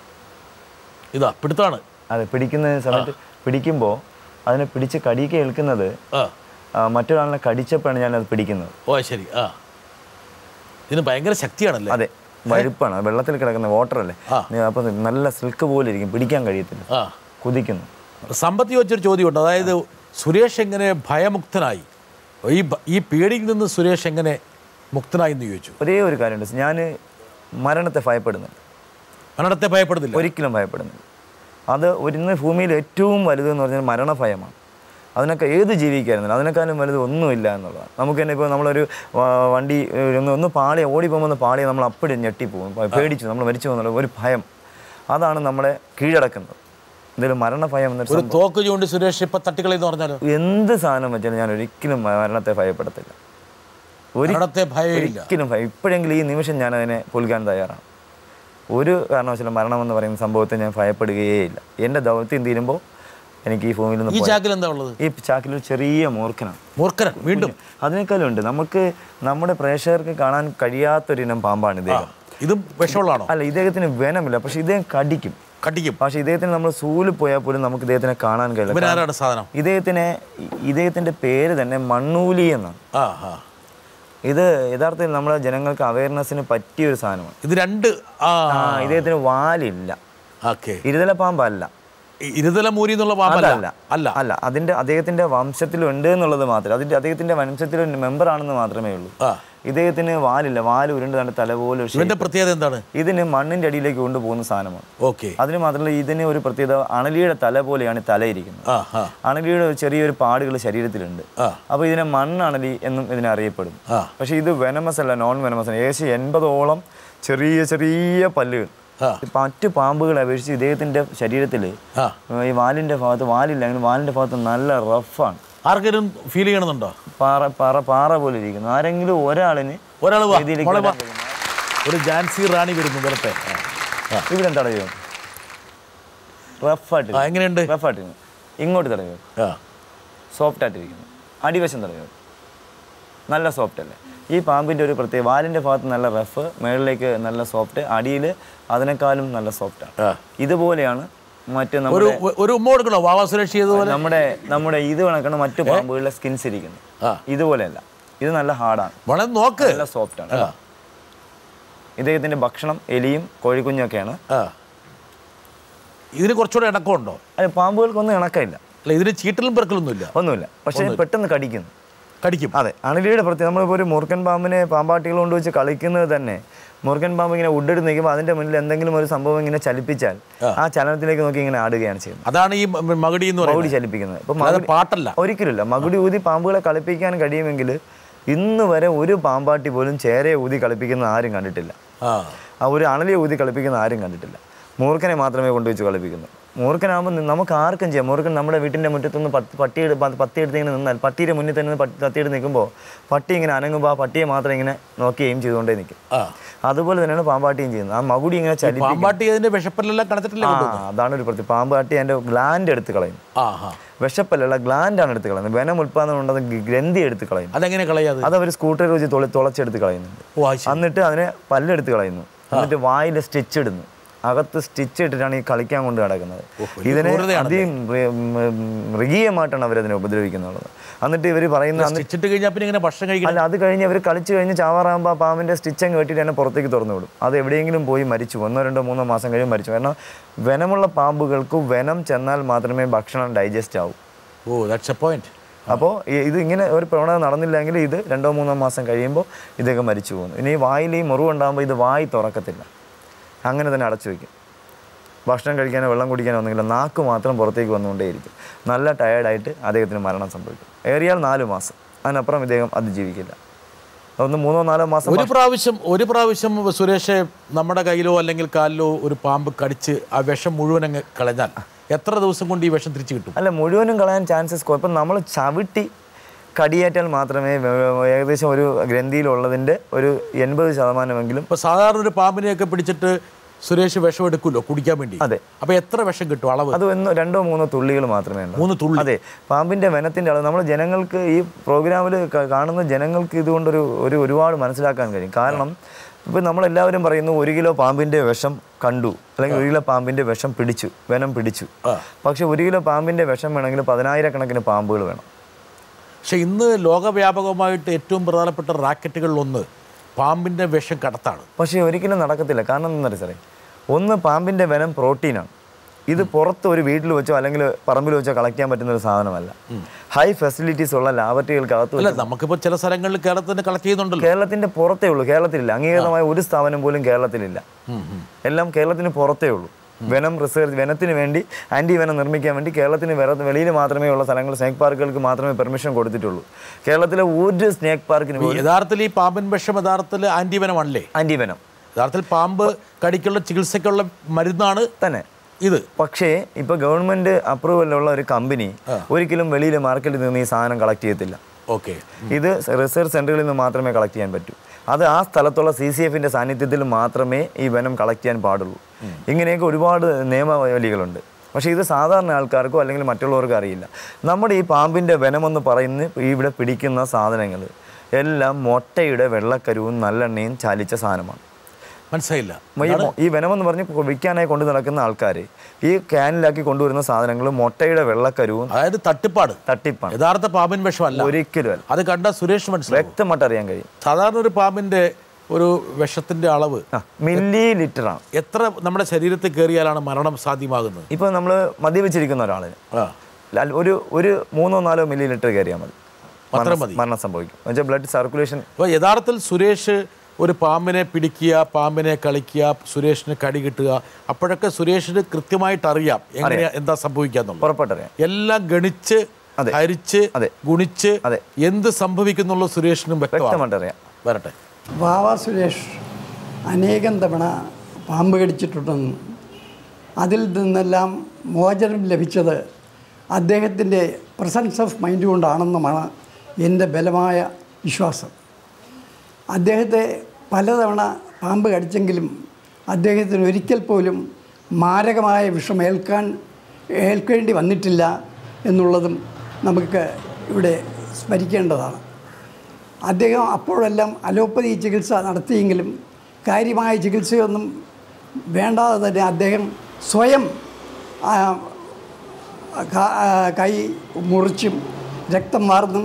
ഇതാ പിടുത്താണ് അതെ പിടിക്കുന്ന സമയത്ത് പിടിക്കുമ്പോൾ അതിനെ പിടിച്ച് കടിക്ക് ഏൽക്കുന്നത് ആ ആ, മറ്റൊരാളിനെ കടിച്ചപ്പോഴാണ് ഞാനത് പിടിക്കുന്നത് ഓ ശരി ആ ഇതിന് ഭയങ്കര ശക്തിയാണല്ലേ അതെ വഴുപ്പാണ് അത് വെള്ളത്തിൽ കിടക്കുന്ന വാട്ടർ അല്ലേ ആ. അപ്പം നല്ല സിൽക്ക് പോലെ ഇരിക്കും പിടിക്കാൻ കഴിയത്തില്ല ആ കുതിക്കുന്നു സമ്പത്തി വെച്ചൊരു ചോദ്യമുണ്ട് അതായത് സുരേഷ് എങ്ങനെ ഭയമുക്തനായി ഈ ഭ- ഈ പേടിയിൽ നിന്ന് സുരേഷ് എങ്ങനെ മുക്തനായി എന്ന് ചോദിച്ചു ഒരേ ഒരു കാര്യമുണ്ട് ഞാൻ മരണത്തെ ഭയപ്പെടുന്നുണ്ട് മരണത്തെ ഭയപ്പെടുന്നില്ല ഒരിക്കലും ഭയപ്പെടുന്നില്ല അത് ഒരു ഇന്ന് ഭൂമിയിൽ ഏറ്റവും വലുതെന്ന് പറഞ്ഞാൽ മരണഭയമാണ് അതിനൊക്കെ ഏത് ജീവിക്കായിരുന്നില്ല അതിനേക്കാളും വലുത് ഒന്നുമില്ല എന്നുള്ളതാണ് നമുക്ക് തന്നെ ഇപ്പോൾ നമ്മളൊരു ആ, വണ്ടി ഏ, ഒന്ന് ഒന്ന് പാളിയ ഓടി പോകുമ്പോൾ ഒന്ന് പാളിയ നമ്മൾ അപ്പടി ഞെട്ടിപ്പോകും പ- പേടിച്ചു നമ്മൾ മരിച്ചു പോകുന്നുള്ള ഒരു ഭയം അതാണ് നമ്മളെ കീഴടക്കുന്നത് എന്തെങ്കിലും മരണഭയം എന്നൊരു ഒരു സംഭവം തോക്ക് ചൂണ്ടി സുരേഷ് ഇപ്പൊ തട്ടിക്കളയെന്ന് പറഞ്ഞാലോ എന്ത് സാധനം വെച്ചാലും ഞാൻ ഒരിക്കലും മരണത്തെ ഭയപ്പെടത്തില്ല ഒരു മരണത്തെ ഭയമില്ല ഒരിക്കലും ഭയം ഇപ്പോഴെങ്കിലും ഈ നിമിഷം ഞാൻ അതിനെ പുൽകാൻ തയ്യാറാണ് ഒരു കാരണവശാലും മരണമെന്ന് പറയുന്ന സംഭവത്തെ ഞാൻ ഭയപ്പെടുകയേയില്ല എൻ്റെ ദൗത്യം തീരുമ്പോൾ എനിക്ക് ഈ ഭൂമിയിൽ ഈ നിന്ന് പോയാൽ- ചാക്കിൽ എന്താ ഉള്ളത് ഈ ചാക്കിൽ ഒരു ചെറിയ മൂർഖനാണ് മൂർഖനൻ വീണ്ടും അതിനേക്കാളും ഉണ്ട് നമുക്ക് നമ്മുടെ പ്രേക്ഷകർക്ക് കാണാൻ കഴിയാത്തൊരിനം പാമ്പാണ് ആ ഇദ്ദേഹം ഇതും വിഷമുള്ളതാണോ അല്ല ഇദ്ദേഹത്തിന് വെനമില്ല പക്ഷെ ഇദ്ദേഹം കടിക്കും കടിക്കും പക്ഷെ ഇദ്ദേഹത്തിന് നമ്മൾ സൂല് പോയാൽ പോലും നമുക്ക് ഇദ്ദേഹത്തിനെ കാണാൻ കഴിയില്ല ഇവനാരാണ് സാധനം ഇദ്ദേഹത്തിനെ ഇദ്ദേഹത്തിൻ്റെ പേര് തന്നെ മണ്ണൂലി എന്നാണ് ആ ആ ഇത് യഥാർത്ഥത്തിൽ നമ്മുടെ ജനങ്ങൾക്ക് അവയർനെസ്സിന് പറ്റിയ ഒരു സാധനമാണ് ഇത് രണ്ട് ആ ആ ഇദ്ദേഹത്തിന് വാലില്ല ഓക്കെ ഇരുതല പാമ്പല്ല ഇരുതല മൂരി എന്നുള്ള പാമ്പല്ല അതല്ല അല്ല അല്ല അതിന്റെ അദ്ദേഹത്തിന്റെ വംശത്തിലുണ്ട് എന്നുള്ളത് മാത്രമേ അതിന്റെ അദ്ദേഹത്തിന്റെ വംശത്തിൽ മെമ്പർ ആണെന്ന് മാത്രമേ ഉള്ളൂ ആ ഇദ്ദേഹത്തിന് വാലില്ല വാല് ഉരുണ്ട് തന്റെ തല പോലെ ഒരു ഇവന്റെ shape. പ്രത്യേകത എന്താണ് ഇതിന് മണ്ണിന്റെ അടിയിലേക്ക് കൊണ്ടുപോകുന്ന സാധനമാണ് ഓക്കെ അതിന് മാത്രമല്ല ഇതിന് ഒരു പ്രത്യേകത അണലിയുടെ തല പോലെയാണ് ഈ തല ഇരിക്കുന്നത് ആ ആ അണലിയുടെ ഒരു ചെറിയൊരു പാടുകൾ ശരീരത്തിലുണ്ട് ആ. അപ്പോൾ ഇതിനെ മണ്ണണലി എന്നും ഇതിനെ അറിയപ്പെടും ആ. പക്ഷേ ഇത് വെനമസ് അല്ല നോൺ വെനമസ് ആണ് ഏകദേശം എൺപതോളം ചെറിയ ചെറിയ പല്ലുകൾ ആ. മറ്റു പാമ്പുകളെ അപേക്ഷിച്ച് ഇദ്ദേഹത്തിന്റെ ശരീരത്തിൽ ആ ഈ വാലിന്റെ ഭാഗത്ത് വാലില്ല അങ്ങനെ വാലിന്റെ ഭാഗത്ത് നല്ല റഫാണ് ആർക്കെങ്കിലും ഫീൽ ചെയ്യണമെന്നുണ്ടോ പാറ പാറ പാറ പോലെ ഇരിക്കുന്നു ആരെങ്കിലും ഒരാളിന് ഒരാൾ വാ വേദിയിലേക്ക് മോളെ വാ. വരാൻ കഴിയുമോ? ഒരു ജാൻസി റാണി വരുന്നു വരട്ടെ ആ. ഇവിടെ തടയോ റഫായിട്ട് ആ എങ്ങനെയുണ്ട് റഫായിട്ട് ഇങ്ങോട്ട് തടയോ ആ സോഫ്റ്റ് ആയിട്ടിരിക്കുന്നു അടിവശം തടയോ നല്ല സോഫ്റ്റ് അല്ലേ ഈ പാമ്പിൻ്റെ ഒരു പ്രത്യേക വാലിൻ്റെ ഭാഗത്ത് നല്ല റഫ് മുകളിലേക്ക് നല്ല സോഫ്റ്റ് അടിയിൽ അതിനേക്കാളും നല്ല സോഫ്റ്റാണ് ആ. ഇതുപോലെയാണ് മറ്റ് ഒരു നമ്മുടെ ഒരു ഉമ്മ കൊടുക്കണോ വാവാ സുരക്ഷ ചെയ്തതുപോലെ നമ്മുടെ നമ്മുടെ ഇത് കണക്കാണ് മറ്റു പാമ്പുകളുടെ സ്കിൻസ് ഇരിക്കുന്നത് ആ. ഇതുപോലെയല്ല ഇത് നല്ല ഹാർഡാണ് മോളെ നോക്ക് നല്ല സോഫ്റ്റാണ് ആ ഇദ്ദേഹത്തിൻ്റെ ഭക്ഷണം എലിയും കോഴിക്കുഞ്ഞൊക്കെയാണ് ആ ഇതിന് കുറച്ചുകൂടെ ഇണക്കമുണ്ടോ അത് പാമ്പുകൾക്കൊന്നും ഇണക്കമില്ല അല്ല ഇതിന് ചീറ്റലും പെറുക്കലൊന്നുമില്ല ഒന്നുമില്ല പക്ഷേ പെട്ടെന്ന് കടിക്കുന്നു കടിക്കും അതെ അണലിയുടെ പ്രത്യേകം നമ്മളിപ്പോൾ ഒരു മൂർഖൻ പാമ്പിനെ പാമ്പാട്ടികൾ കൊണ്ട് വെച്ച് കളിക്കുന്നത് തന്നെ മൂർഖൻ പാമ്പ് ഇങ്ങനെ ഉഡെടുത്ത് നിൽക്കുമ്പോൾ അതിൻ്റെ മുന്നിൽ എന്തെങ്കിലും ഒരു സംഭവം ഇങ്ങനെ ചലിപ്പിച്ചാൽ ആ ചലനത്തിലേക്ക് നോക്കി ഇങ്ങനെ ആടുകയാണ് ചെയ്യുന്നത് അതാണ് ഈ മ- മകുടി എന്ന് മകുടി പറയുന്നത് ചലിപ്പിക്കുന്നത് ഇപ്പം അല്ലാതെ മകുടി പാട്ടല്ല ഒരിക്കലുമില്ല മകുടി ഊതി പാമ്പുകളെ കളിപ്പിക്കാൻ കഴിയുമെങ്കിൽ ഇന്ന് വരെ ഒരു പാമ്പാട്ടി പോലും ചേരയെ ഊതി കളിപ്പിക്കുന്ന ആരും കണ്ടിട്ടില്ല ആ ആ ഒരു അണലിയെ ഊതി കളിപ്പിക്കുന്ന ആരും കണ്ടിട്ടില്ല മൂർഖനെ മാത്രമേ കൊണ്ടുവച്ച് കളിപ്പിക്കുന്നു മൂർഖനാകുമ്പോൾ നി- നമുക്ക് ആർക്കും ചെയ്യാം മൂർഖൻ നമ്മുടെ വീട്ടിൻ്റെ മുറ്റത്തുനിന്ന് പത്ത് പട്ടിയെടു പ- പത്തിയെടുത്ത് ഇങ്ങനെ നിന്നാൽ പട്ടിയുടെ മുന്നിൽ തന്നെ നിന്ന് പട്ടി പത്തിയെടുത്ത് നിൽക്കുമ്പോൾ പട്ടി ഇങ്ങനെ അനങ്ങുമ്പോൾ ആ പട്ടിയെ മാത്രം ഇങ്ങനെ നോക്കി എയിം ചെയ്തുകൊണ്ടേ നിൽക്കും ആ അതുപോലെ തന്നെയാണ് പാമ്പാട്ടിയും ചെയ്യുന്നത് ആ മകുടി ഇങ്ങനെ ചലിപ്പിക്കും പാമ്പാട്ടി അതിന്റെ വിഷപ്പല്ലെല്ലാം കണത്തിട്ടില്ലേ ആ കൊണ്ടുവന്നത് അതാണ് ഒരു പ്രത്യേകം പാമ്പാട്ടി അതിൻ്റെ ഗ്ലാൻഡ് എടുത്ത് കളയും ആ ആ വിഷപ്പല്ലല്ല ഗ്ലാൻഡാണ് എടുത്ത് കളയുന്നത് വെനം ഉൽപ്പാദനം ഉണ്ടെന്ന് ഗ്രന്ഥി എടുത്ത് കളയും അതെങ്ങനെ കളയാത് അത് അവർ സ്കൂട്ടറിൽ വെച്ച് തുള തുളച്ചെടുത്ത് കളയുന്നുണ്ട് ഓ അത് ശരി. എന്നിട്ട് അതിനെ പല്ലെടുത്ത് കളയുന്നു എന്നിട്ട് വായിൽ സ്റ്റിച്ച് ഇടുന്നു അകത്ത് സ്റ്റിച്ച് ഇട്ടിട്ടാണ് ഈ കളിക്കാൻ കൊണ്ട് നടക്കുന്നത് വലിയ ഇതിനെ ക്രൂരതയാണല്ലേ? മൃഗീയമായിട്ടാണ് അവരതിനെ ഉപദ്രവിക്കുന്നുള്ളത് എന്നിട്ട് ഇവർ പറയുന്ന അന്ന് സ്റ്റിച്ചിട്ട് കഴിഞ്ഞാൽ പിന്നെ ഇങ്ങനെ ഭക്ഷണം കഴിക്കണം അല്ല അത് കഴിഞ്ഞ് അവർ കളിച്ച് കഴിഞ്ഞ് ചാവാറാകുമ്പോൾ ആ പാമ്പിൻ്റെ സ്റ്റിച്ച് അങ്ങ് കെട്ടിയിട്ട് തന്നെ പുറത്തേക്ക് തുറന്നു വിടും അത് എവിടെയെങ്കിലും പോയി മരിച്ചു ഒന്നോ രണ്ടോ മൂന്നോ മാസം കഴിയും മരിച്ചു കാരണം വെനമുള്ള പാമ്പുകൾക്ക് വെനം ചെന്നാൽ മാത്രമേ ഭക്ഷണം ഡൈജസ്റ്റ് ആവൂ ഓ ദാറ്റ്സ് എ പോയിന്റ് അപ്പോൾ ഇത് ഇങ്ങനെ ഒരു പ്രവണത നടന്നില്ലെങ്കിൽ ഇത് രണ്ടോ മൂന്നോ മാസം കഴിയുമ്പോൾ ഇതൊക്കെ മരിച്ചു പോകുന്നു ഇനി ഈ വായിൽ ഈ മുറിവുണ്ടാകുമ്പോൾ ഇത് വായി തുറക്കത്തില്ല അങ്ങനെ തന്നെ അടച്ചു വയ്ക്കും ഭക്ഷണം കഴിക്കാനോ വെള്ളം കുടിക്കാനോ ഒന്നുമില്ല നാക്ക് മാത്രം പുറത്തേക്ക് വന്നുകൊണ്ടേയിരിക്കും നല്ല ടയേർഡായിട്ട് അദ്ദേഹത്തിന് മരണം സംഭവിക്കും ഏറിയാൽ നാല് മാസം അതിനപ്പുറം ഇദ്ദേഹം അതിജീവിക്കില്ല അതൊന്ന് മൂന്നോ നാലോ മാസം ഒരു പ്രാവശ്യം ഒരു പ്രാവശ്യം സുരേഷ് നമ്മുടെ കയ്യിലോ അല്ലെങ്കിൽ കാലിലോ ഒരു പാമ്പ് കടിച്ച് ആ വിഷം മുഴുവൻ അങ്ങ് കളഞ്ഞാൽ എത്ര ദിവസം കൊണ്ട് ഈ വിഷം തിരിച്ചു കിട്ടും അല്ല മുഴുവനും കളയാൻ ചാൻസസ് ഇപ്പം നമ്മൾ ചവിട്ടി കടിയേറ്റാൽ മാത്രമേ വേ- ഏകദേശം ഒരു ഗ്രന്ഥിയിലുള്ളതിൻ്റെ ഒരു എൺപത് ശതമാനമെങ്കിലും ഇപ്പൊ സാധാരണ ഒരു പാമ്പിനെയൊക്കെ പിടിച്ചിട്ട് സുരേഷ് വിഷം എടുക്കുമല്ലോ കുടിക്കാൻ വേണ്ടി അതെ. അപ്പൊ എത്ര വിഷം കിട്ടും അളവ് അത് ഒന്ന് രണ്ടോ മൂന്നോ തുള്ളികൾ മാത്രമേ ഉള്ളൂ മൂന്ന് തുള്ളി അതെ പാമ്പിന്റെ വനത്തിന്റെ അളവ് നമ്മൾ ജനങ്ങൾക്ക് ഈ പ്രോഗ്രാമിൽ കാണുന്ന ജനങ്ങൾക്ക് ഇതുകൊണ്ടൊരു ഒരു ഒരുപാട് മനസ്സിലാക്കാൻ കഴിയും കാരണം ഇപ്പം നമ്മളെല്ലാവരും പറയുന്നു ഒരു കിലോ പാമ്പിന്റെ വിഷം കണ്ടു അല്ലെങ്കിൽ ഒരു കിലോ പാമ്പിന്റെ വിഷം പിടിച്ചു വനം പിടിച്ചു പക്ഷെ ഒരു കിലോ പാമ്പിന്റെ വിഷം വേണമെങ്കിൽ പതിനായിരക്കണക്കിന് പാമ്പുകൾ വേണം പക്ഷെ ഇന്ന് ലോകവ്യാപകമായിട്ട് ഏറ്റവും പ്രധാനപ്പെട്ട റാക്കറ്റുകളിലൊന്ന് പാമ്പിന്റെ വിഷം കടത്താണ് പക്ഷേ ഒരിക്കലും നടക്കത്തില്ല കാരണം എന്താ സാറേ ഒന്ന് പാമ്പിൻ്റെ വെനം പ്രോട്ടീനാണ് ഇത് പുറത്ത് ഒരു വീട്ടിൽ വെച്ചോ അല്ലെങ്കിൽ പറമ്പിൽ വെച്ചോ കളക്ട് ചെയ്യാൻ പറ്റുന്ന ഒരു സാധനമല്ല ഹൈ ഫെസിലിറ്റീസ് ഉള്ള ലാബറട്ടറികൾക്കകത്ത് അല്ല വെച്ച് നമുക്കിപ്പോ ചില സ്ഥലങ്ങളിൽ കേരളത്തിൽ കളക്ട് ചെയ്യുന്നുണ്ടല്ലോ കേരളത്തിന്റെ പുറത്തേ ഉള്ളൂ കേരളത്തിലില്ല അംഗീകൃതമായ ഒരു സ്ഥാപനം പോലും കേരളത്തിലില്ല എല്ലാം കേരളത്തിന് പുറത്തേ ഉള്ളൂ വെനം റിസർച്ച് വനത്തിന് വേണ്ടി ആൻറ്റി വെനം നിർമ്മിക്കാൻ വേണ്ടി കേരളത്തിന് വേറെ വെളിയിൽ മാത്രമേ ഉള്ള സ്ഥലങ്ങൾ സ്നേക്ക് പാർക്കുകൾക്ക് മാത്രമേ പെർമിഷൻ കൊടുത്തിട്ടുള്ളൂ കേരളത്തിലെ ഒരു സ്നേക്ക് പാർക്കിന് പോലും യഥാർത്ഥത്തിൽ ഈ പാമ്പിൻ വിഷം യഥാർത്ഥത്തിൽ ആന്റിവനമാണല്ലേ ആൻറ്റി വെനം യഥാർത്ഥത്തിൽ പാമ്പ് കടിക്കുള്ള ചികിത്സയ്ക്കുള്ള മരുന്നാണ് തന്നെ ഇത് പക്ഷേ ഇപ്പൊ ഗവൺമെന്റ് അപ്രൂവലുള്ള ഒരു കമ്പനി ഒരിക്കലും വെളിയിൽ മാർക്കറ്റിൽ നിന്ന് ഈ സാധനം കളക്ട് ചെയ്യത്തില്ല ഓക്കെ ഇത് റിസർച്ച് സെന്ററുകളിൽ നിന്ന് മാത്രമേ കളക്ട് ചെയ്യാൻ പറ്റൂ അത് ആ സ്ഥലത്തുള്ള സി സി എഫിന്റെ സാന്നിധ്യത്തിൽ മാത്രമേ ഈ വനം കളക്ട് ചെയ്യാൻ പാടുള്ളൂ ഇങ്ങനെയൊക്കെ ഒരുപാട് നിയമവലികളുണ്ട് പക്ഷേ ഇത് സാധാരണ ആൾക്കാർക്കോ അല്ലെങ്കിൽ മറ്റുള്ളവർക്കോ അറിയില്ല നമ്മുടെ ഈ പാമ്പിൻ്റെ വനമെന്ന് പറയുന്ന ഈ ഇവിടെ പിടിക്കുന്ന സാധനങ്ങൾ എല്ലാം മുട്ടയുടെ വെള്ളക്കരുവും നല്ലെണ്ണയും ചാലിച്ച സാധനമാണ് മനസ്സിലായില്ല ഈ മൊ- ഈ വനമെന്ന് പറഞ്ഞ് കൊ- വിൽക്കാനായി കൊണ്ടു നടക്കുന്ന ആൾക്കാർ ഈ ക്യാനിലാക്കി കൊണ്ടുവരുന്ന സാധനങ്ങൾ മുട്ടയുടെ വെള്ളക്കരുവും അതായത് തട്ടിപ്പാട് തട്ടിപ്പാണ് യഥാർത്ഥ പാമ്പിൻ വിഷമല്ല ഒരിക്കലും അല്ല അത് കണ്ട സുരേഷ് മനസ്സിലാവും വ്യക്തമായിട്ട് അറിയാൻ കഴിയും സാധാരണ ഒരു പാമ്പിന്റെ ഒരു വിഷത്തിന്റെ അളവ് ആ മില്ലി ലിറ്ററാണ് എത്ര നമ്മുടെ ശരീരത്തിൽ കയറിയാലാണ് മരണം സാധ്യമാകുന്നത് ഇപ്പോൾ നമ്മൾ മദ്യപിച്ചിരിക്കുന്ന ഒരാളിന് ആ ലാൽ- ഒരു ഒരു മൂന്നോ നാലോ മില്ലി ലിറ്റർ കയറിയാൽ മതി അത്ര മരണം- മതി. മരണം സംഭവിക്കും എന്നുവെച്ചാൽ ബ്ലഡ് സർക്കുലേഷൻ അപ്പോൾ യഥാർത്ഥത്തിൽ സുരേഷ് ഒരു പാമ്പിനെ പിടിക്കുക പാമ്പിനെ കളിക്കുക സുരേഷിന് കടി കിട്ടുക അപ്പോഴൊക്കെ സുരേഷിന് കൃത്യമായിട്ട് അറിയാം എങ്ങനെയാ എന്താ സംഭവിക്കാന്നുള്ളത് ഉറപ്പായിട്ടറിയാം എല്ലാം ഗണിച്ച് അതെ. ഹരിച്ച് അതെ. ഗുണിച്ച് അതെ. എന്ത് സംഭവിക്കുന്നുള്ള സുരേഷിനും വ്യക്തമാണ് വ്യക്തമായിട്ട് അറിയാം വരട്ടെ വാവ സുരേഷ് അനേകം തവണ പാമ്പ് കടിച്ചിട്ടുണ്ടെന്നും അതിൽ നിന്നെല്ലാം മോചനം ലഭിച്ചത് അദ്ദേഹത്തിൻ്റെ പ്രസൻസ് ഓഫ് മൈൻഡ് കൊണ്ടാണെന്നുമാണ് എൻ്റെ ബലമായ വിശ്വാസം അദ്ദേഹത്തെ പലതവണ പാമ്പ് കടിച്ചെങ്കിലും അദ്ദേഹത്തിന് ഒരിക്കൽ പോലും മാരകമായ വിഷം ഏൽക്കാൻ ഏൽക്കേണ്ടി വന്നിട്ടില്ല എന്നുള്ളതും നമുക്ക് ഇവിടെ സ്മരിക്കേണ്ടതാണ് അദ്ദേഹം അപ്പോഴെല്ലാം അലോപ്പതി ചികിത്സ നടത്തിയെങ്കിലും കാര്യമായ ചികിത്സയൊന്നും വേണ്ടാതെ തന്നെ അദ്ദേഹം സ്വയം ആ, ക- ആ, കൈ മുറിച്ചും രക്തം വാർന്നും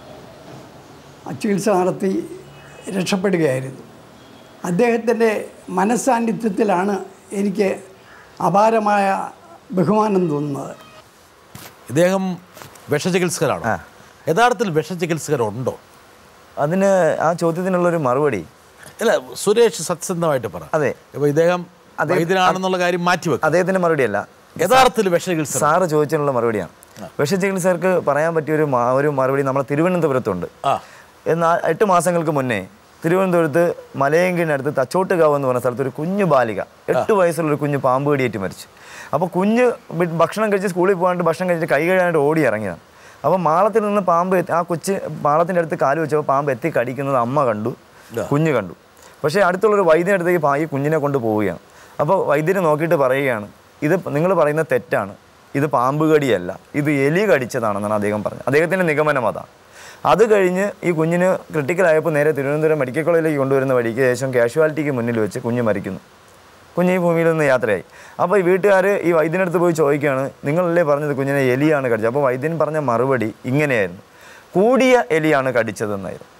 ചികിത്സ നടത്തി രക്ഷപ്പെടുകയായിരുന്നു അദ്ദേഹത്തിൻ്റെ മനസ്സാന്നിധ്യത്തിലാണ് എനിക്ക് അപാരമായ ബഹുമാനം തോന്നുന്നത് ഇദ്ദേഹം വിഷചികിത്സകരാണ് യഥാർത്ഥത്തിൽ വിഷചികിത്സകരുണ്ടോ അതിന് ആ ചോദ്യത്തിനുള്ളൊരു മറുപടി അല്ല സുരേഷ് സത്യസന്ധമായിട്ട് പറ അതെ. ഇപ്പൊ ഇദ്ദേഹം അതെ. വൈദ്യനാണെന്നുള്ള കാര്യം മാറ്റിവെക്കും അദ്ദേഹത്തിൻ്റെ മറുപടിയല്ല യഥാർത്ഥത്തിൽ വിഷചികിത്സ സാറ് ചോദിച്ചതിനുള്ള മറുപടിയാണ് വിഷചികിത്സകർക്ക് പറയാൻ പറ്റിയ ഒരു മാ- ഒരു മറുപടി നമ്മളെ തിരുവനന്തപുരത്തുണ്ട് ആ എന്നാൽ എട്ട് മാസങ്ങൾക്ക് മുന്നേ തിരുവനന്തപുരത്ത് മലയങ്കിനടുത്ത് തച്ചോട്ടുകാവ് എന്ന് പറഞ്ഞ സ്ഥലത്ത് ഒരു കുഞ്ഞു ബാലിക എട്ട് വയസ്സുള്ള ഒരു കുഞ്ഞ് പാമ്പ് കടിയേറ്റ് മരിച്ചു അപ്പോൾ കുഞ്ഞ് വി- ഭക്ഷണം കഴിച്ച് സ്കൂളിൽ പോകാണ്ട് ഭക്ഷണം കഴിച്ചിട്ട് കൈ കഴുകാനായിട്ട് ഓടി ഇറങ്ങിയതാണ് അപ്പോൾ മാളത്തിൽ നിന്ന് പാമ്പ് എത്തി- ആ കൊച്ച് പാളത്തിൻ്റെ അടുത്ത് കാല് വെച്ചപ്പോൾ പാമ്പ് എത്തി കടിക്കുന്നത് അമ്മ കണ്ടു കുഞ്ഞ് കണ്ടു പക്ഷേ അടുത്തുള്ളൊരു വൈദ്യനടുത്തേക്ക് പാ- ഈ കുഞ്ഞിനെ കൊണ്ട് പോവുകയാണ് അപ്പോൾ വൈദ്യര് നോക്കിയിട്ട് പറയുകയാണ് ഇത് നിങ്ങൾ പറയുന്ന തെറ്റാണ് ഇത് പാമ്പ് കടിയല്ല ഇത് എലി കടിച്ചതാണെന്നാണ് അദ്ദേഹം പറഞ്ഞത് അദ്ദേഹത്തിൻ്റെ നിഗമനം അതാണ് അത് കഴിഞ്ഞ് ഈ കുഞ്ഞിന് ക്രിട്ടിക്കലായപ്പോൾ നേരെ തിരുവനന്തപുരം മെഡിക്കൽ കോളേജിലേക്ക് കൊണ്ടുവരുന്ന വഴിക്ക് ഏകദേശം കാഷ്വാലിറ്റിക്ക് മുന്നിൽ വെച്ച് കുഞ്ഞ് മരിക്കുന്നു കുഞ്ഞ് ഈ ഭൂമിയിൽ നിന്ന് യാത്രയായി അപ്പോൾ ഈ വീട്ടുകാർ ഈ വൈദ്യനടുത്ത് പോയി ചോദിക്കുകയാണ് നിങ്ങളല്ലേ പറഞ്ഞത് കുഞ്ഞിനെ എലിയാണ് കടിച്ചത് അപ്പോൾ വൈദ്യൻ പറഞ്ഞ മറുപടി ഇങ്ങനെയായിരുന്നു കൂടിയ എലിയാണ് കടിച്ചതെന്നായിരുന്നു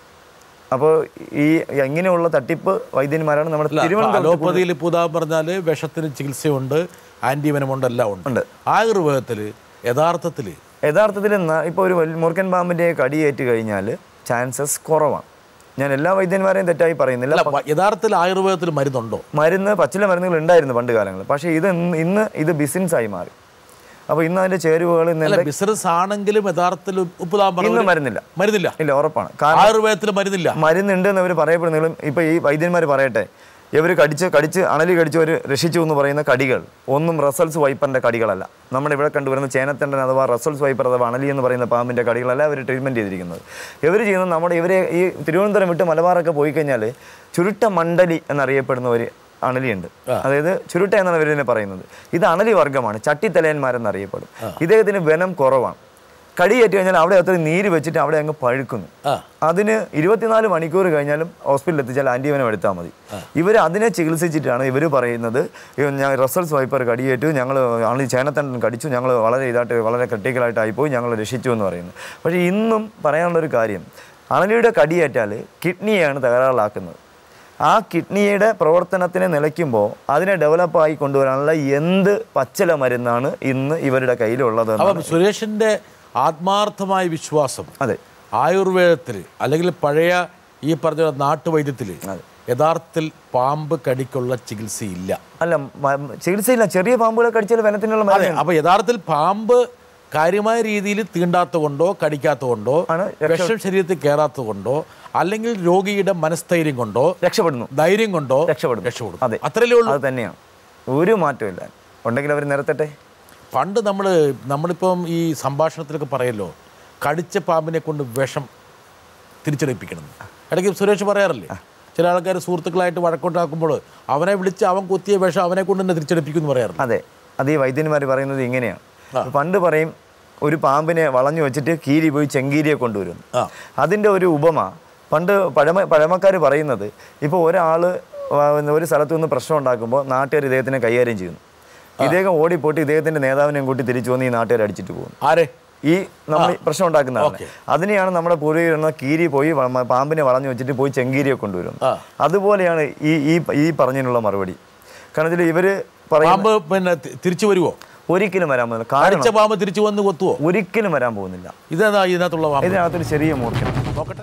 അപ്പോൾ ഈ ഇങ്ങനെയുള്ള തട്ടിപ്പ് വൈദ്യന്മാരാണ് നമ്മുടെ അല്ല, തിരുവനന്തപുരത്ത് അലോപ്പതിയിൽ ഇപ്പോൾ ഉദാഹരണം പറഞ്ഞാൽ വിഷത്തിന് ചികിത്സയുണ്ട് ആൻറ്റിവനമുണ്ട് എല്ലാം ഉണ്ട് ഉണ്ട്. ആയുർവേദത്തിൽ യഥാർത്ഥത്തിൽ യഥാർത്ഥത്തിൽ ഇപ്പോൾ ഒരു വലിയ മുറുക്കൻ പാമ്പിൻ്റെ കടിയേറ്റ് കഴിഞ്ഞാൽ ചാൻസസ് കുറവാണ് ഞാൻ എല്ലാ വൈദ്യന്മാരെയും തെറ്റായി പറയുന്നില്ല അല്ല വ- യഥാർത്ഥത്തിൽ ആയുർവേദത്തിൽ മരുന്നുണ്ടോ മരുന്ന് പച്ചില മരുന്നുകൾ ഉണ്ടായിരുന്നു പണ്ട് കാലങ്ങളിൽ പക്ഷേ ഇത് ഇന്ന് ഇന്ന് ഇത് ബിസിനസ്സായി മാറി അപ്പോൾ ഇന്ന് അതിൻ്റെ ചേരുവകൾ ഇന്ന് അല്ല എന്തൊക്കെ- ബിസിനസ് ആണെങ്കിലും യഥാർത്ഥത്തിൽ ഉപ്പുതാൻ ഇന്ന് മരുന്നില്ല മരുന്നില്ല ഇല്ല ഉറപ്പാണ് കാരണം ആയുർവേദത്തിൽ മരുന്നില്ല മരുന്നുണ്ട് എന്ന് അവർ പറയപ്പെടുന്നെങ്കിലും ഇപ്പോൾ ഈ വൈദ്യന്മാർ പറയട്ടെ ഇവർ കടിച്ച് കടിച്ച് അണലി കടിച്ച് ഒരു രക്ഷിച്ചു എന്ന് പറയുന്ന കടികൾ ഒന്നും റസൽസ് വൈപ്പറിൻ്റെ കടികളല്ല നമ്മുടെ ഇവിടെ കണ്ടുവരുന്ന ചേനത്തണ്ടൻ അഥവാ റസൽസ് വൈപ്പർ അഥവാ അണലി എന്ന് പറയുന്ന പാമ്പിൻ്റെ കടികളല്ല അവർ ട്രീറ്റ്മെൻറ്റ് ചെയ്തിരിക്കുന്നത് ഇവർ ചെയ്യുന്നത് നമ്മുടെ ഇവരെ ഈ തിരുവനന്തപുരം വിട്ട് മലബാറൊക്കെ പോയി കഴിഞ്ഞാൽ ചുരുട്ട മണ്ഡലി എന്നറിയപ്പെടുന്ന ഒരു അണലിയുണ്ട് അതായത് ചുരുട്ട എന്നാണ് ഇവർ ഇതിനെ പറയുന്നത് ഇത് അണലി വർഗ്ഗമാണ് ചട്ടിത്തലയന്മാരെന്നറിയപ്പെടും ഇദ്ദേഹത്തിന് വനം കുറവാണ് കടിയേറ്റ് കഴിഞ്ഞാൽ അവിടെ അത്ര നീര് വെച്ചിട്ട് അവിടെ അങ്ങ് പഴുക്കുന്നു ആ. അതിന് ഇരുപത്തിനാല് മണിക്കൂർ കഴിഞ്ഞാലും ഹോസ്പിറ്റലിൽ എത്തിച്ചാൽ ആൻറ്റിവനം എടുത്താൽ മതി ഇവർ അതിനെ ചികിത്സിച്ചിട്ടാണ് ഇവർ പറയുന്നത് "അയ്യോ, ഞാൻ റിസൾട്ട്സ് വൈപ്പർ കടിയേറ്റു ഞങ്ങൾ ആളി ചേനത്തണ്ടൻ കടിച്ചു ഞങ്ങൾ വളരെ ഇതായിട്ട് വളരെ ക്രിട്ടിക്കലായിട്ടായിപ്പോയി ഞങ്ങൾ രക്ഷിച്ചു എന്ന് പറയുന്നത് പക്ഷേ ഇന്നും പറയാനുള്ളൊരു കാര്യം അണലിയുടെ കടിയേറ്റാൽ കിഡ്നിയാണ് തകരാറിലാക്കുന്നത് ആ കിഡ്നിയുടെ പ്രവർത്തനത്തിനെ നിലയ്ക്കുമ്പോൾ അതിനെ ഡെവലപ്പായി കൊണ്ടുവരാനുള്ള എന്ത് പച്ചില മരുന്നാണ് ഇന്ന് ഇവരുടെ കയ്യിലുള്ളത് അപ്പം സുരേഷിന്റെ ആത്മാർത്ഥമായ വിശ്വാസം അതെ ആയുർവേദത്തിൽ അല്ലെങ്കിൽ പഴയ ഈ പറഞ്ഞ നാട്ടുവൈദ്യത്തിൽ യഥാർത്ഥത്തിൽ പാമ്പ് കടിക്കുള്ള ചികിത്സയില്ല അല്ല മ- ചികിത്സയില്ല ചെറിയ പാമ്പുകളെ കടിച്ചാൽ വനത്തിനുള്ള അതെ മരുന്ന് അപ്പൊ യഥാർത്ഥത്തിൽ പാമ്പ് കാര്യമായ രീതിയിൽ തീണ്ടാത്ത കൊണ്ടോ കടിക്കാത്ത കൊണ്ടോ ആണ് വിഷം ശരീരത്തിൽ കയറാത്തത് കൊണ്ടോ അല്ലെങ്കിൽ രോഗിയുടെ മനസ്ഥൈര്യം കൊണ്ടോ രക്ഷപ്പെടുന്നു ധൈര്യം കൊണ്ടോ രക്ഷപ്പെടുന്നു രക്ഷപ്പെടും അതെ അത്രയല്ലേ ഉള്ളൂ അത് തന്നെയാണ് ഒരു മാറ്റമില്ല ഉണ്ടെങ്കിൽ അവർ നിരത്തട്ടെ പണ്ട് നമ്മൾ നമ്മളിപ്പം ഈ സംഭാഷണത്തിലൊക്കെ പറയല്ലോ കടിച്ച പാമ്പിനെ കൊണ്ട് വിഷം തിരിച്ചടിപ്പിക്കണം ഇടയ്ക്ക് സുരേഷ് പറയാറില്ലേ ചില ആൾക്കാർ സുഹൃത്തുക്കളായിട്ട് വഴക്കൊണ്ടാക്കുമ്പോൾ അവനെ വിളിച്ച് അവൻ കുത്തിയ വിഷം അവനെ കൊണ്ട് തന്നെ തിരിച്ചടിപ്പിക്കും എന്ന് പറയാറില്ല അതെ അത് ഈ വൈദ്യന്മാർ പറയുന്നത് ഇങ്ങനെയാണ് പണ്ട് പറയും ഒരു പാമ്പിനെ വളഞ്ഞു വെച്ചിട്ട് കീരി പോയി ചെങ്കീരിയെ കൊണ്ടുവരുന്നു ആ. അതിൻ്റെ ഒരു ഉപമ പണ്ട് പഴമ പഴമക്കാർ പറയുന്നത് ഇപ്പോൾ ഒരാൾ ഒരു സ്ഥലത്തു നിന്ന് പ്രശ്നം ഉണ്ടാക്കുമ്പോൾ നാട്ടുകാർ ഇദ്ദേഹത്തിനെ കൈകാര്യം ചെയ്യുന്നു ഇദ്ദേഹം ഓടിപ്പോയിട്ട് ഇദ്ദേഹത്തിൻ്റെ നേതാവിനെയും കൂട്ടി തിരിച്ചു വന്ന് ഈ നാട്ടുകാർ അടിച്ചിട്ട് പോകുന്നു ആരെ ഈ നമ്മൾ ഈ പ്രശ്നം ഉണ്ടാക്കുന്ന ആളെ. ഓക്കേ. അതിനെയാണ് നമ്മുടെ പൂർവികർ എന്ന കീരി പോയി വ- മ- പാമ്പിനെ വളഞ്ഞു വെച്ചിട്ട് പോയി ചെങ്കീരിയെ കൊണ്ടുവരുന്നത് ആ. അതുപോലെയാണ് ഈ ഈ ഈ പറഞ്ഞതിനുള്ള മറുപടി കാരണം ഇതിൽ ഇവര് പറയും പാമ്പ് പിന്നെ തി- തിരിച്ചു വരുവോ ഒരിക്കലും വരാൻ പോകുന്നില്ല കടിച്ച കാരണം പാമ്പ് തിരിച്ചു വന്ന് കൊത്തുവോ ഒരിക്കലും വരാൻ പോകുന്നില്ല ഇതേതാ ഇതിനകത്തുള്ള പാമ്പ് ഇതിനകത്തൊരു ചെറിയ മൂർഖൻ നോക്കട്ടെ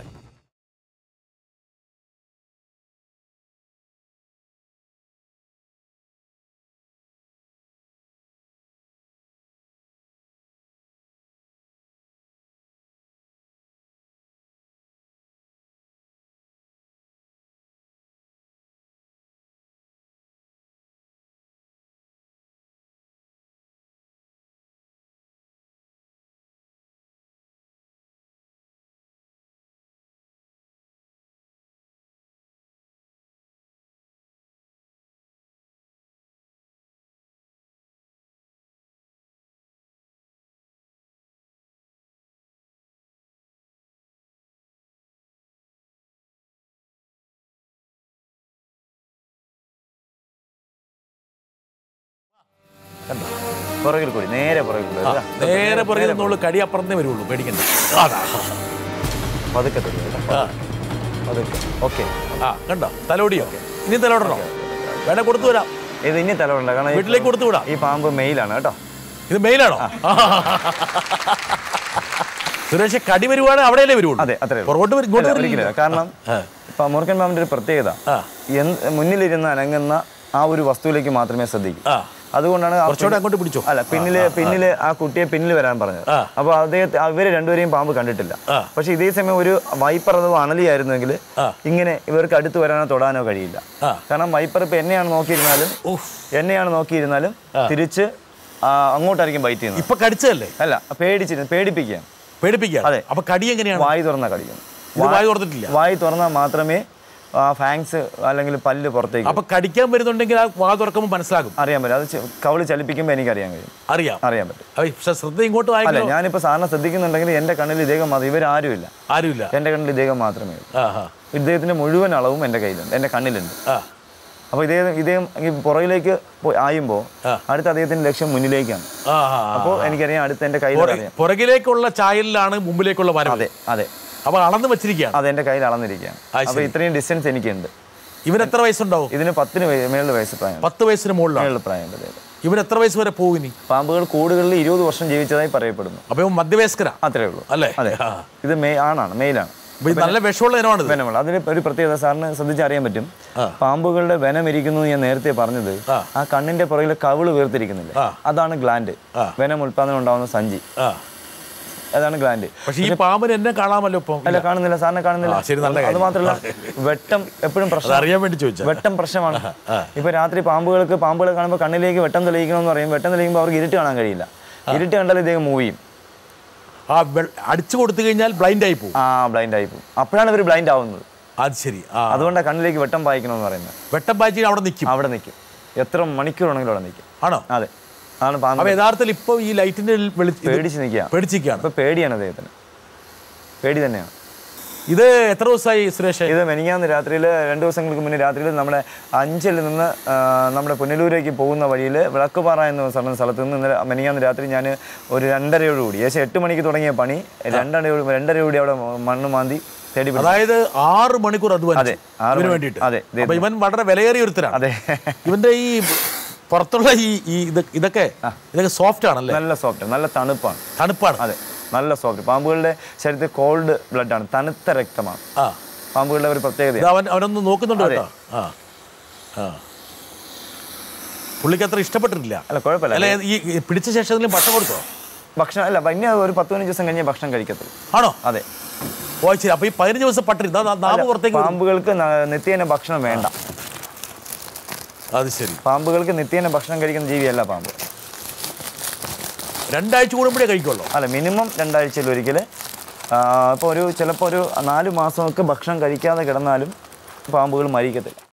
കണ്ടോ പുറകിൽ കൂടി നേരെ പുറകിൽ കൂടി ആ, ഇതാ. നേരെ പുറകെ നിന്നുള്ളൂ കടി അപ്പുറത്തേ വരുള്ളൂ പേടിക്കണ്ട അതാ. പതുക്കെ തരും കേട്ടോ. ആ, പതുക്കെ ഓക്കെ ആ കണ്ടോ തലോടിയോ ഇനി തലോടണോ വേണേ കൊടുത്തു വരാം ഇത് ഇനി തലമുണ്ട കാരണം ഈ- വീട്ടിലേക്ക് കൊടുത്തു വിടാം ഈ പാമ്പ് മെയിലാണ് കേട്ടോ ഇത് മെയിലാണോ സുരേഷ് കടി വരുവാണെങ്കിൽ അവിടെയല്ലേ വരുള്ളൂ അതെ അത്രേ ഉള്ളൂ. പുറകോട്ട് വരും ഇങ്ങോട്ട് അല്ല, വരില്ല ഒരിക്കലും ഇല്ല. കാരണം ഇപ്പൊ മുറുക്കൻ പാമ്പിന്റെ ഒരു പ്രത്യേകത ആ. എന്ത് മുന്നിലിരുന്ന് അനങ്ങുന്ന ആ ഒരു വസ്തുവിലേക്ക് മാത്രമേ ശ്രദ്ധിക്കൂ ആ. അതുകൊണ്ടാണ് ആ കുറച്ചുകൂടെ പിൻ- അങ്ങോട്ട് പിടിച്ചോ. അല്ല പിന്നില് പിന്നില് ആ കുട്ടിയെ പിന്നിൽ വരാൻ പറഞ്ഞത് ആ. അപ്പൊ അദ്ദേഹത്തെ അവര് രണ്ടുപേരെയും പാമ്പ് കണ്ടിട്ടില്ല ആ. പക്ഷെ ഇതേ സമയം ഒരു വൈപ്പർ അഥവാ അണലിയായിരുന്നെങ്കിൽ ആ. ഇങ്ങനെ ഇവർക്ക് അടുത്ത് വരാനോ തൊടാനോ കഴിയില്ല ആ. കാരണം വൈപ്പർ ഇപ്പൊ എന്നെയാണ് നോക്കിയിരുന്നാലും എന്നെയാണ് നോക്കിയിരുന്നാലും തിരിച്ച് ആ, അങ്ങോട്ടായിരിക്കും ബൈറ്റ് ചെയ്യുന്നത് ഇപ്പൊ കടിച്ചതല്ലേ അല്ല പേടിച്ചിരുന്നു പേടിപ്പിക്കുക പേടിപ്പിക്കുക അതെ. അപ്പൊ കടി എങ്ങനെയാണ് വായി തുറന്ന കടിക്കുന്നു ഇത് വായി തുറന്നിട്ടില്ല വായി തുറന്നാൽ മാത്രമേ ആ ഫാങ്സ് അല്ലെങ്കിൽ പല്ല് പുറത്തേക്ക് അപ്പൊ കടിക്കാൻ വരുന്നുണ്ടെങ്കിൽ ആ വാ തുറക്കുമ്പോൾ മനസ്സിലാകും അറിയാൻ പറ്റും അത് ചെ- കവിള് ചലിപ്പിക്കുമ്പോൾ എനിക്ക് അറിയാൻ കഴിയും അറിയാം അറിയാൻ പറ്റും അപ്പൊ പക്ഷെ ശ്രദ്ധ ഇങ്ങോട്ട് അല്ല വായിക്കണോ ഞാനിപ്പോൾ സാറിനെ ശ്രദ്ധിക്കുന്നുണ്ടെങ്കിൽ എൻ്റെ കണ്ണിൽ ഇദ്ദേഹം മാത്രം ഇവരാരുമില്ല ആരുമില്ല എൻ്റെ കണ്ണിൽ ഇദ്ദേഹം മാത്രമേ ഉള്ളൂ ആ ആ ഇദ്ദേഹത്തിൻ്റെ മുഴുവൻ അളവും എൻ്റെ കയ്യിലുണ്ട് എൻ്റെ കണ്ണിലുണ്ട് ആ അപ്പോൾ ഇദ്ദേഹം ഇദ്ദേഹം ഈ പുറകിലേക്ക് പോയി ആയുമ്പോൾ അടുത്ത അദ്ദേഹത്തിന്റെ ലക്ഷ്യം മുന്നിലേക്കാണ് ആ, ആ, ആ. അപ്പോൾ എനിക്കറിയാം അടുത്ത എൻ്റെ കയ്യിൽ പുറ- അറിയാം പുറകിലേക്കുള്ള ചായലിലാണ് മുമ്പിലേക്കുള്ള വരവ് അതെ അതെ അപ്പൊ അളന്ന് വെച്ചിരിക്കുകയാണ് അത് എൻ്റെ കയ്യിൽ അളന്നിരിക്കുകയാണ് അത് അപ്പോൾ ശരി. ഇത്രയും ഡിസ്റ്റൻസ് എനിക്കുണ്ട് ഇവൻ എത്ര വയസ്സുണ്ടാവും ഇതിന് പത്തിന് വയ- മേളിൽ വയസ്സ് പ്രായം പത്ത് വയസ്സിന് മുകളിലാണ് മേളിൽ പ്രായമുണ്ട് അതെ, അതെ. ഇവൻ എത്ര വയസ്സ് വരെ പോകും ഇനി പാമ്പുകൾ കൂടുകളിൽ ഇരുപത് വർഷം ജീവിച്ചതായി പറയപ്പെടുന്നു അപ്പൊ ഇവൻ മധ്യവയസ്കരാ അത്രേ ഉള്ളൂ അല്ലേ അതെ ആ. ഇത് മെയ് ആണാണ് മെയിലാണ് അപ്പൊ ഇത് നല്ല വിഷമുള്ള ഇനമാണിത് വെനമുള്ള അതിന് ഒരു പ്രത്യേകത സാറിന് ശ്രദ്ധിച്ചറിയാൻ പറ്റും പാമ്പുകളുടെ വെനം ഇരിക്കുന്നു എന്ന് ഞാൻ നേരത്തെ പറഞ്ഞത് ആ. ആ കണ്ണിന്റെ പുറകിലെ കവിള് വീർത്തിരിക്കുന്നില്ല ആ. അതാണ് ഗ്ലാൻഡ് വെനം ഉൽപാദനം ഉണ്ടാവുന്ന സഞ്ചി ആ അതാണ് ഗ്ലാൻഡ് പക്ഷെ ഈ പാമ്പിന് എന്നെ കാണാമല്ലോ ഇപ്പം അല്ല കാണുന്നില്ല സാറിനെ കാണുന്നില്ല ആ, ശരി, നല്ല അത് കാര്യം. മാത്രമല്ല വെട്ടം എപ്പോഴും അത് പ്രശ്നം അറിയാൻ വേണ്ടി ചോദിച്ചാ വെട്ടം പ്രശ്നമാണ് ഇപ്പൊ രാത്രി പാമ്പുകൾക്ക് പാമ്പുകളെ കാണുമ്പോൾ കണ്ണിലേക്ക് വെട്ടം തെളിയിക്കണമെന്ന് പറയും വെട്ടം തെളിയുമ്പോൾ അവർക്ക് ഇരുട്ട് കാണാൻ കഴിയില്ല ഇരുട്ട് കണ്ടാൽ ഇദ്ദേഹം മൂവ് ചെയ്യും ആ വെ- അടിച്ചു കൊടുത്തു കഴിഞ്ഞാൽ ബ്ലൈൻഡ് ആയി പോകും ആ ബ്ലൈൻഡ് ആയി പോകും അപ്പോഴാണ് ഇവർ ബ്ലൈൻഡ് ആവുന്നത് അത് ശരി ആ അതുകൊണ്ടാണ് കണ്ണിലേക്ക് വെട്ടം പായിക്കണമെന്ന് പറയുന്നത് വെട്ടം പാച്ചി അവിടെ നിൽക്കും അവിടെ നിൽക്കും എത്ര മണിക്കൂറാണെങ്കിലും അവിടെ നിൽക്കും ആണോ അതെ അതാണ് പാമ്പ് അപ്പൊ യഥാർത്ഥത്തിൽ ഇപ്പൊ ഈ ലൈറ്റിന്റെ വെളി- ഇത് പേടിച്ച് നിൽക്കുക പേടിച്ചിരിക്കുകയാണ് ഇപ്പൊ പേടിയാണ് അദ്ദേഹത്തിന് പേടി തന്നെയാണ് ഇത് എത്ര ദിവസമായി സുരേഷ് ഇത് മെനിങ്ങാന്ന് രാത്രിയിൽ രണ്ട് ദിവസങ്ങൾക്ക് മുന്നേ രാത്രിയിൽ നമ്മുടെ അഞ്ചിൽ നിന്ന് ആ, നമ്മുടെ പുനലൂരേക്ക് പോകുന്ന വഴിയിൽ വിളക്കുപാറ എന്ന് പറഞ്ഞ സ്ഥലത്ത് നിന്ന് ഇന്നലെ മെനിങ്ങാന്ന് രാത്രി ഞാൻ ഒരു രണ്ടരയോടുകൂടി ഏകദേശം എട്ട് മണിക്ക് തുടങ്ങിയ പണി രണ്ടരയോട് രണ്ടരയോടി അവിടെ മണ്ണ് മാന്തി തേടി പിടിച്ചു. അതായത് ആറ് മണിക്കൂർ അതെ, അധ്വാനിച്ചു ആറ് ഇതിനു മണി- വേണ്ടിയിട്ട് അതെ, ഇത് അപ്പൊ ഇവൻ വളരെ വിലയേറിയ ഒരുത്തരാണ് അതെ ഇവന്റെ ഈ പുറത്തുള്ള ഈ ഈ ഇത് ഇതൊക്കെ ഇതൊക്കെ സോഫ്റ്റ് ആണല്ലേ നല്ല സോഫ്റ്റ് നല്ല തണുപ്പാണ് തണുപ്പാണ് അതെ നല്ല സോഫ്റ്റ് പാമ്പുകളുടെ ശരീരത്തിൽ കോൾഡ് ബ്ലഡാണ് തണുത്ത രക്തമാണ് ആ പാമ്പുകളുടെ ഒരു ഇത് പ്രത്യേകത അവൻ അവനൊന്ന് നോക്കുന്നുണ്ട് അതെ. കേട്ടോ ആ ആ പുള്ളിക്ക് അത്ര ഇഷ്ടപ്പെട്ടിട്ടില്ല അല്ല കുഴപ്പമില്ല അല്ല ഈ ഈ പിടിച്ച ശേഷം എന്തെങ്കിലും ഭക്ഷണം കൊടുത്തോ ഭക്ഷണം അല്ല പിന്നെ ഒരു പത്ത് പതിനഞ്ച് ദിവസം കഴിഞ്ഞേ ഭക്ഷണം കഴിക്കത്തുള്ളൂ ആണോ അതെ ഓ ശരി അപ്പൊ ഈ പതിനഞ്ച് ദിവസം പട്ടിണി ഇതാ നാ- നാവ് അല്ല, പുറത്തേക്ക് വരും. പാമ്പുകൾക്ക് ന- നിത്യേന ഭക്ഷണം വേണ്ട അത് ശരി പാമ്പുകൾക്ക് നിത്യേന ഭക്ഷണം കഴിക്കുന്ന ജീവിയല്ല പാമ്പ് രണ്ടാഴ്ച കൂടുമ്പോഴേ കഴിക്കുള്ളൂ അല്ല മിനിമം രണ്ടാഴ്ചയിൽ ഒരിക്കൽ ഇപ്പോൾ ഒരു ചിലപ്പോൾ ഒരു നാല് മാസമൊക്കെ ഭക്ഷണം കഴിക്കാതെ കിടന്നാലും പാമ്പുകൾ മരിക്കത്തില്ല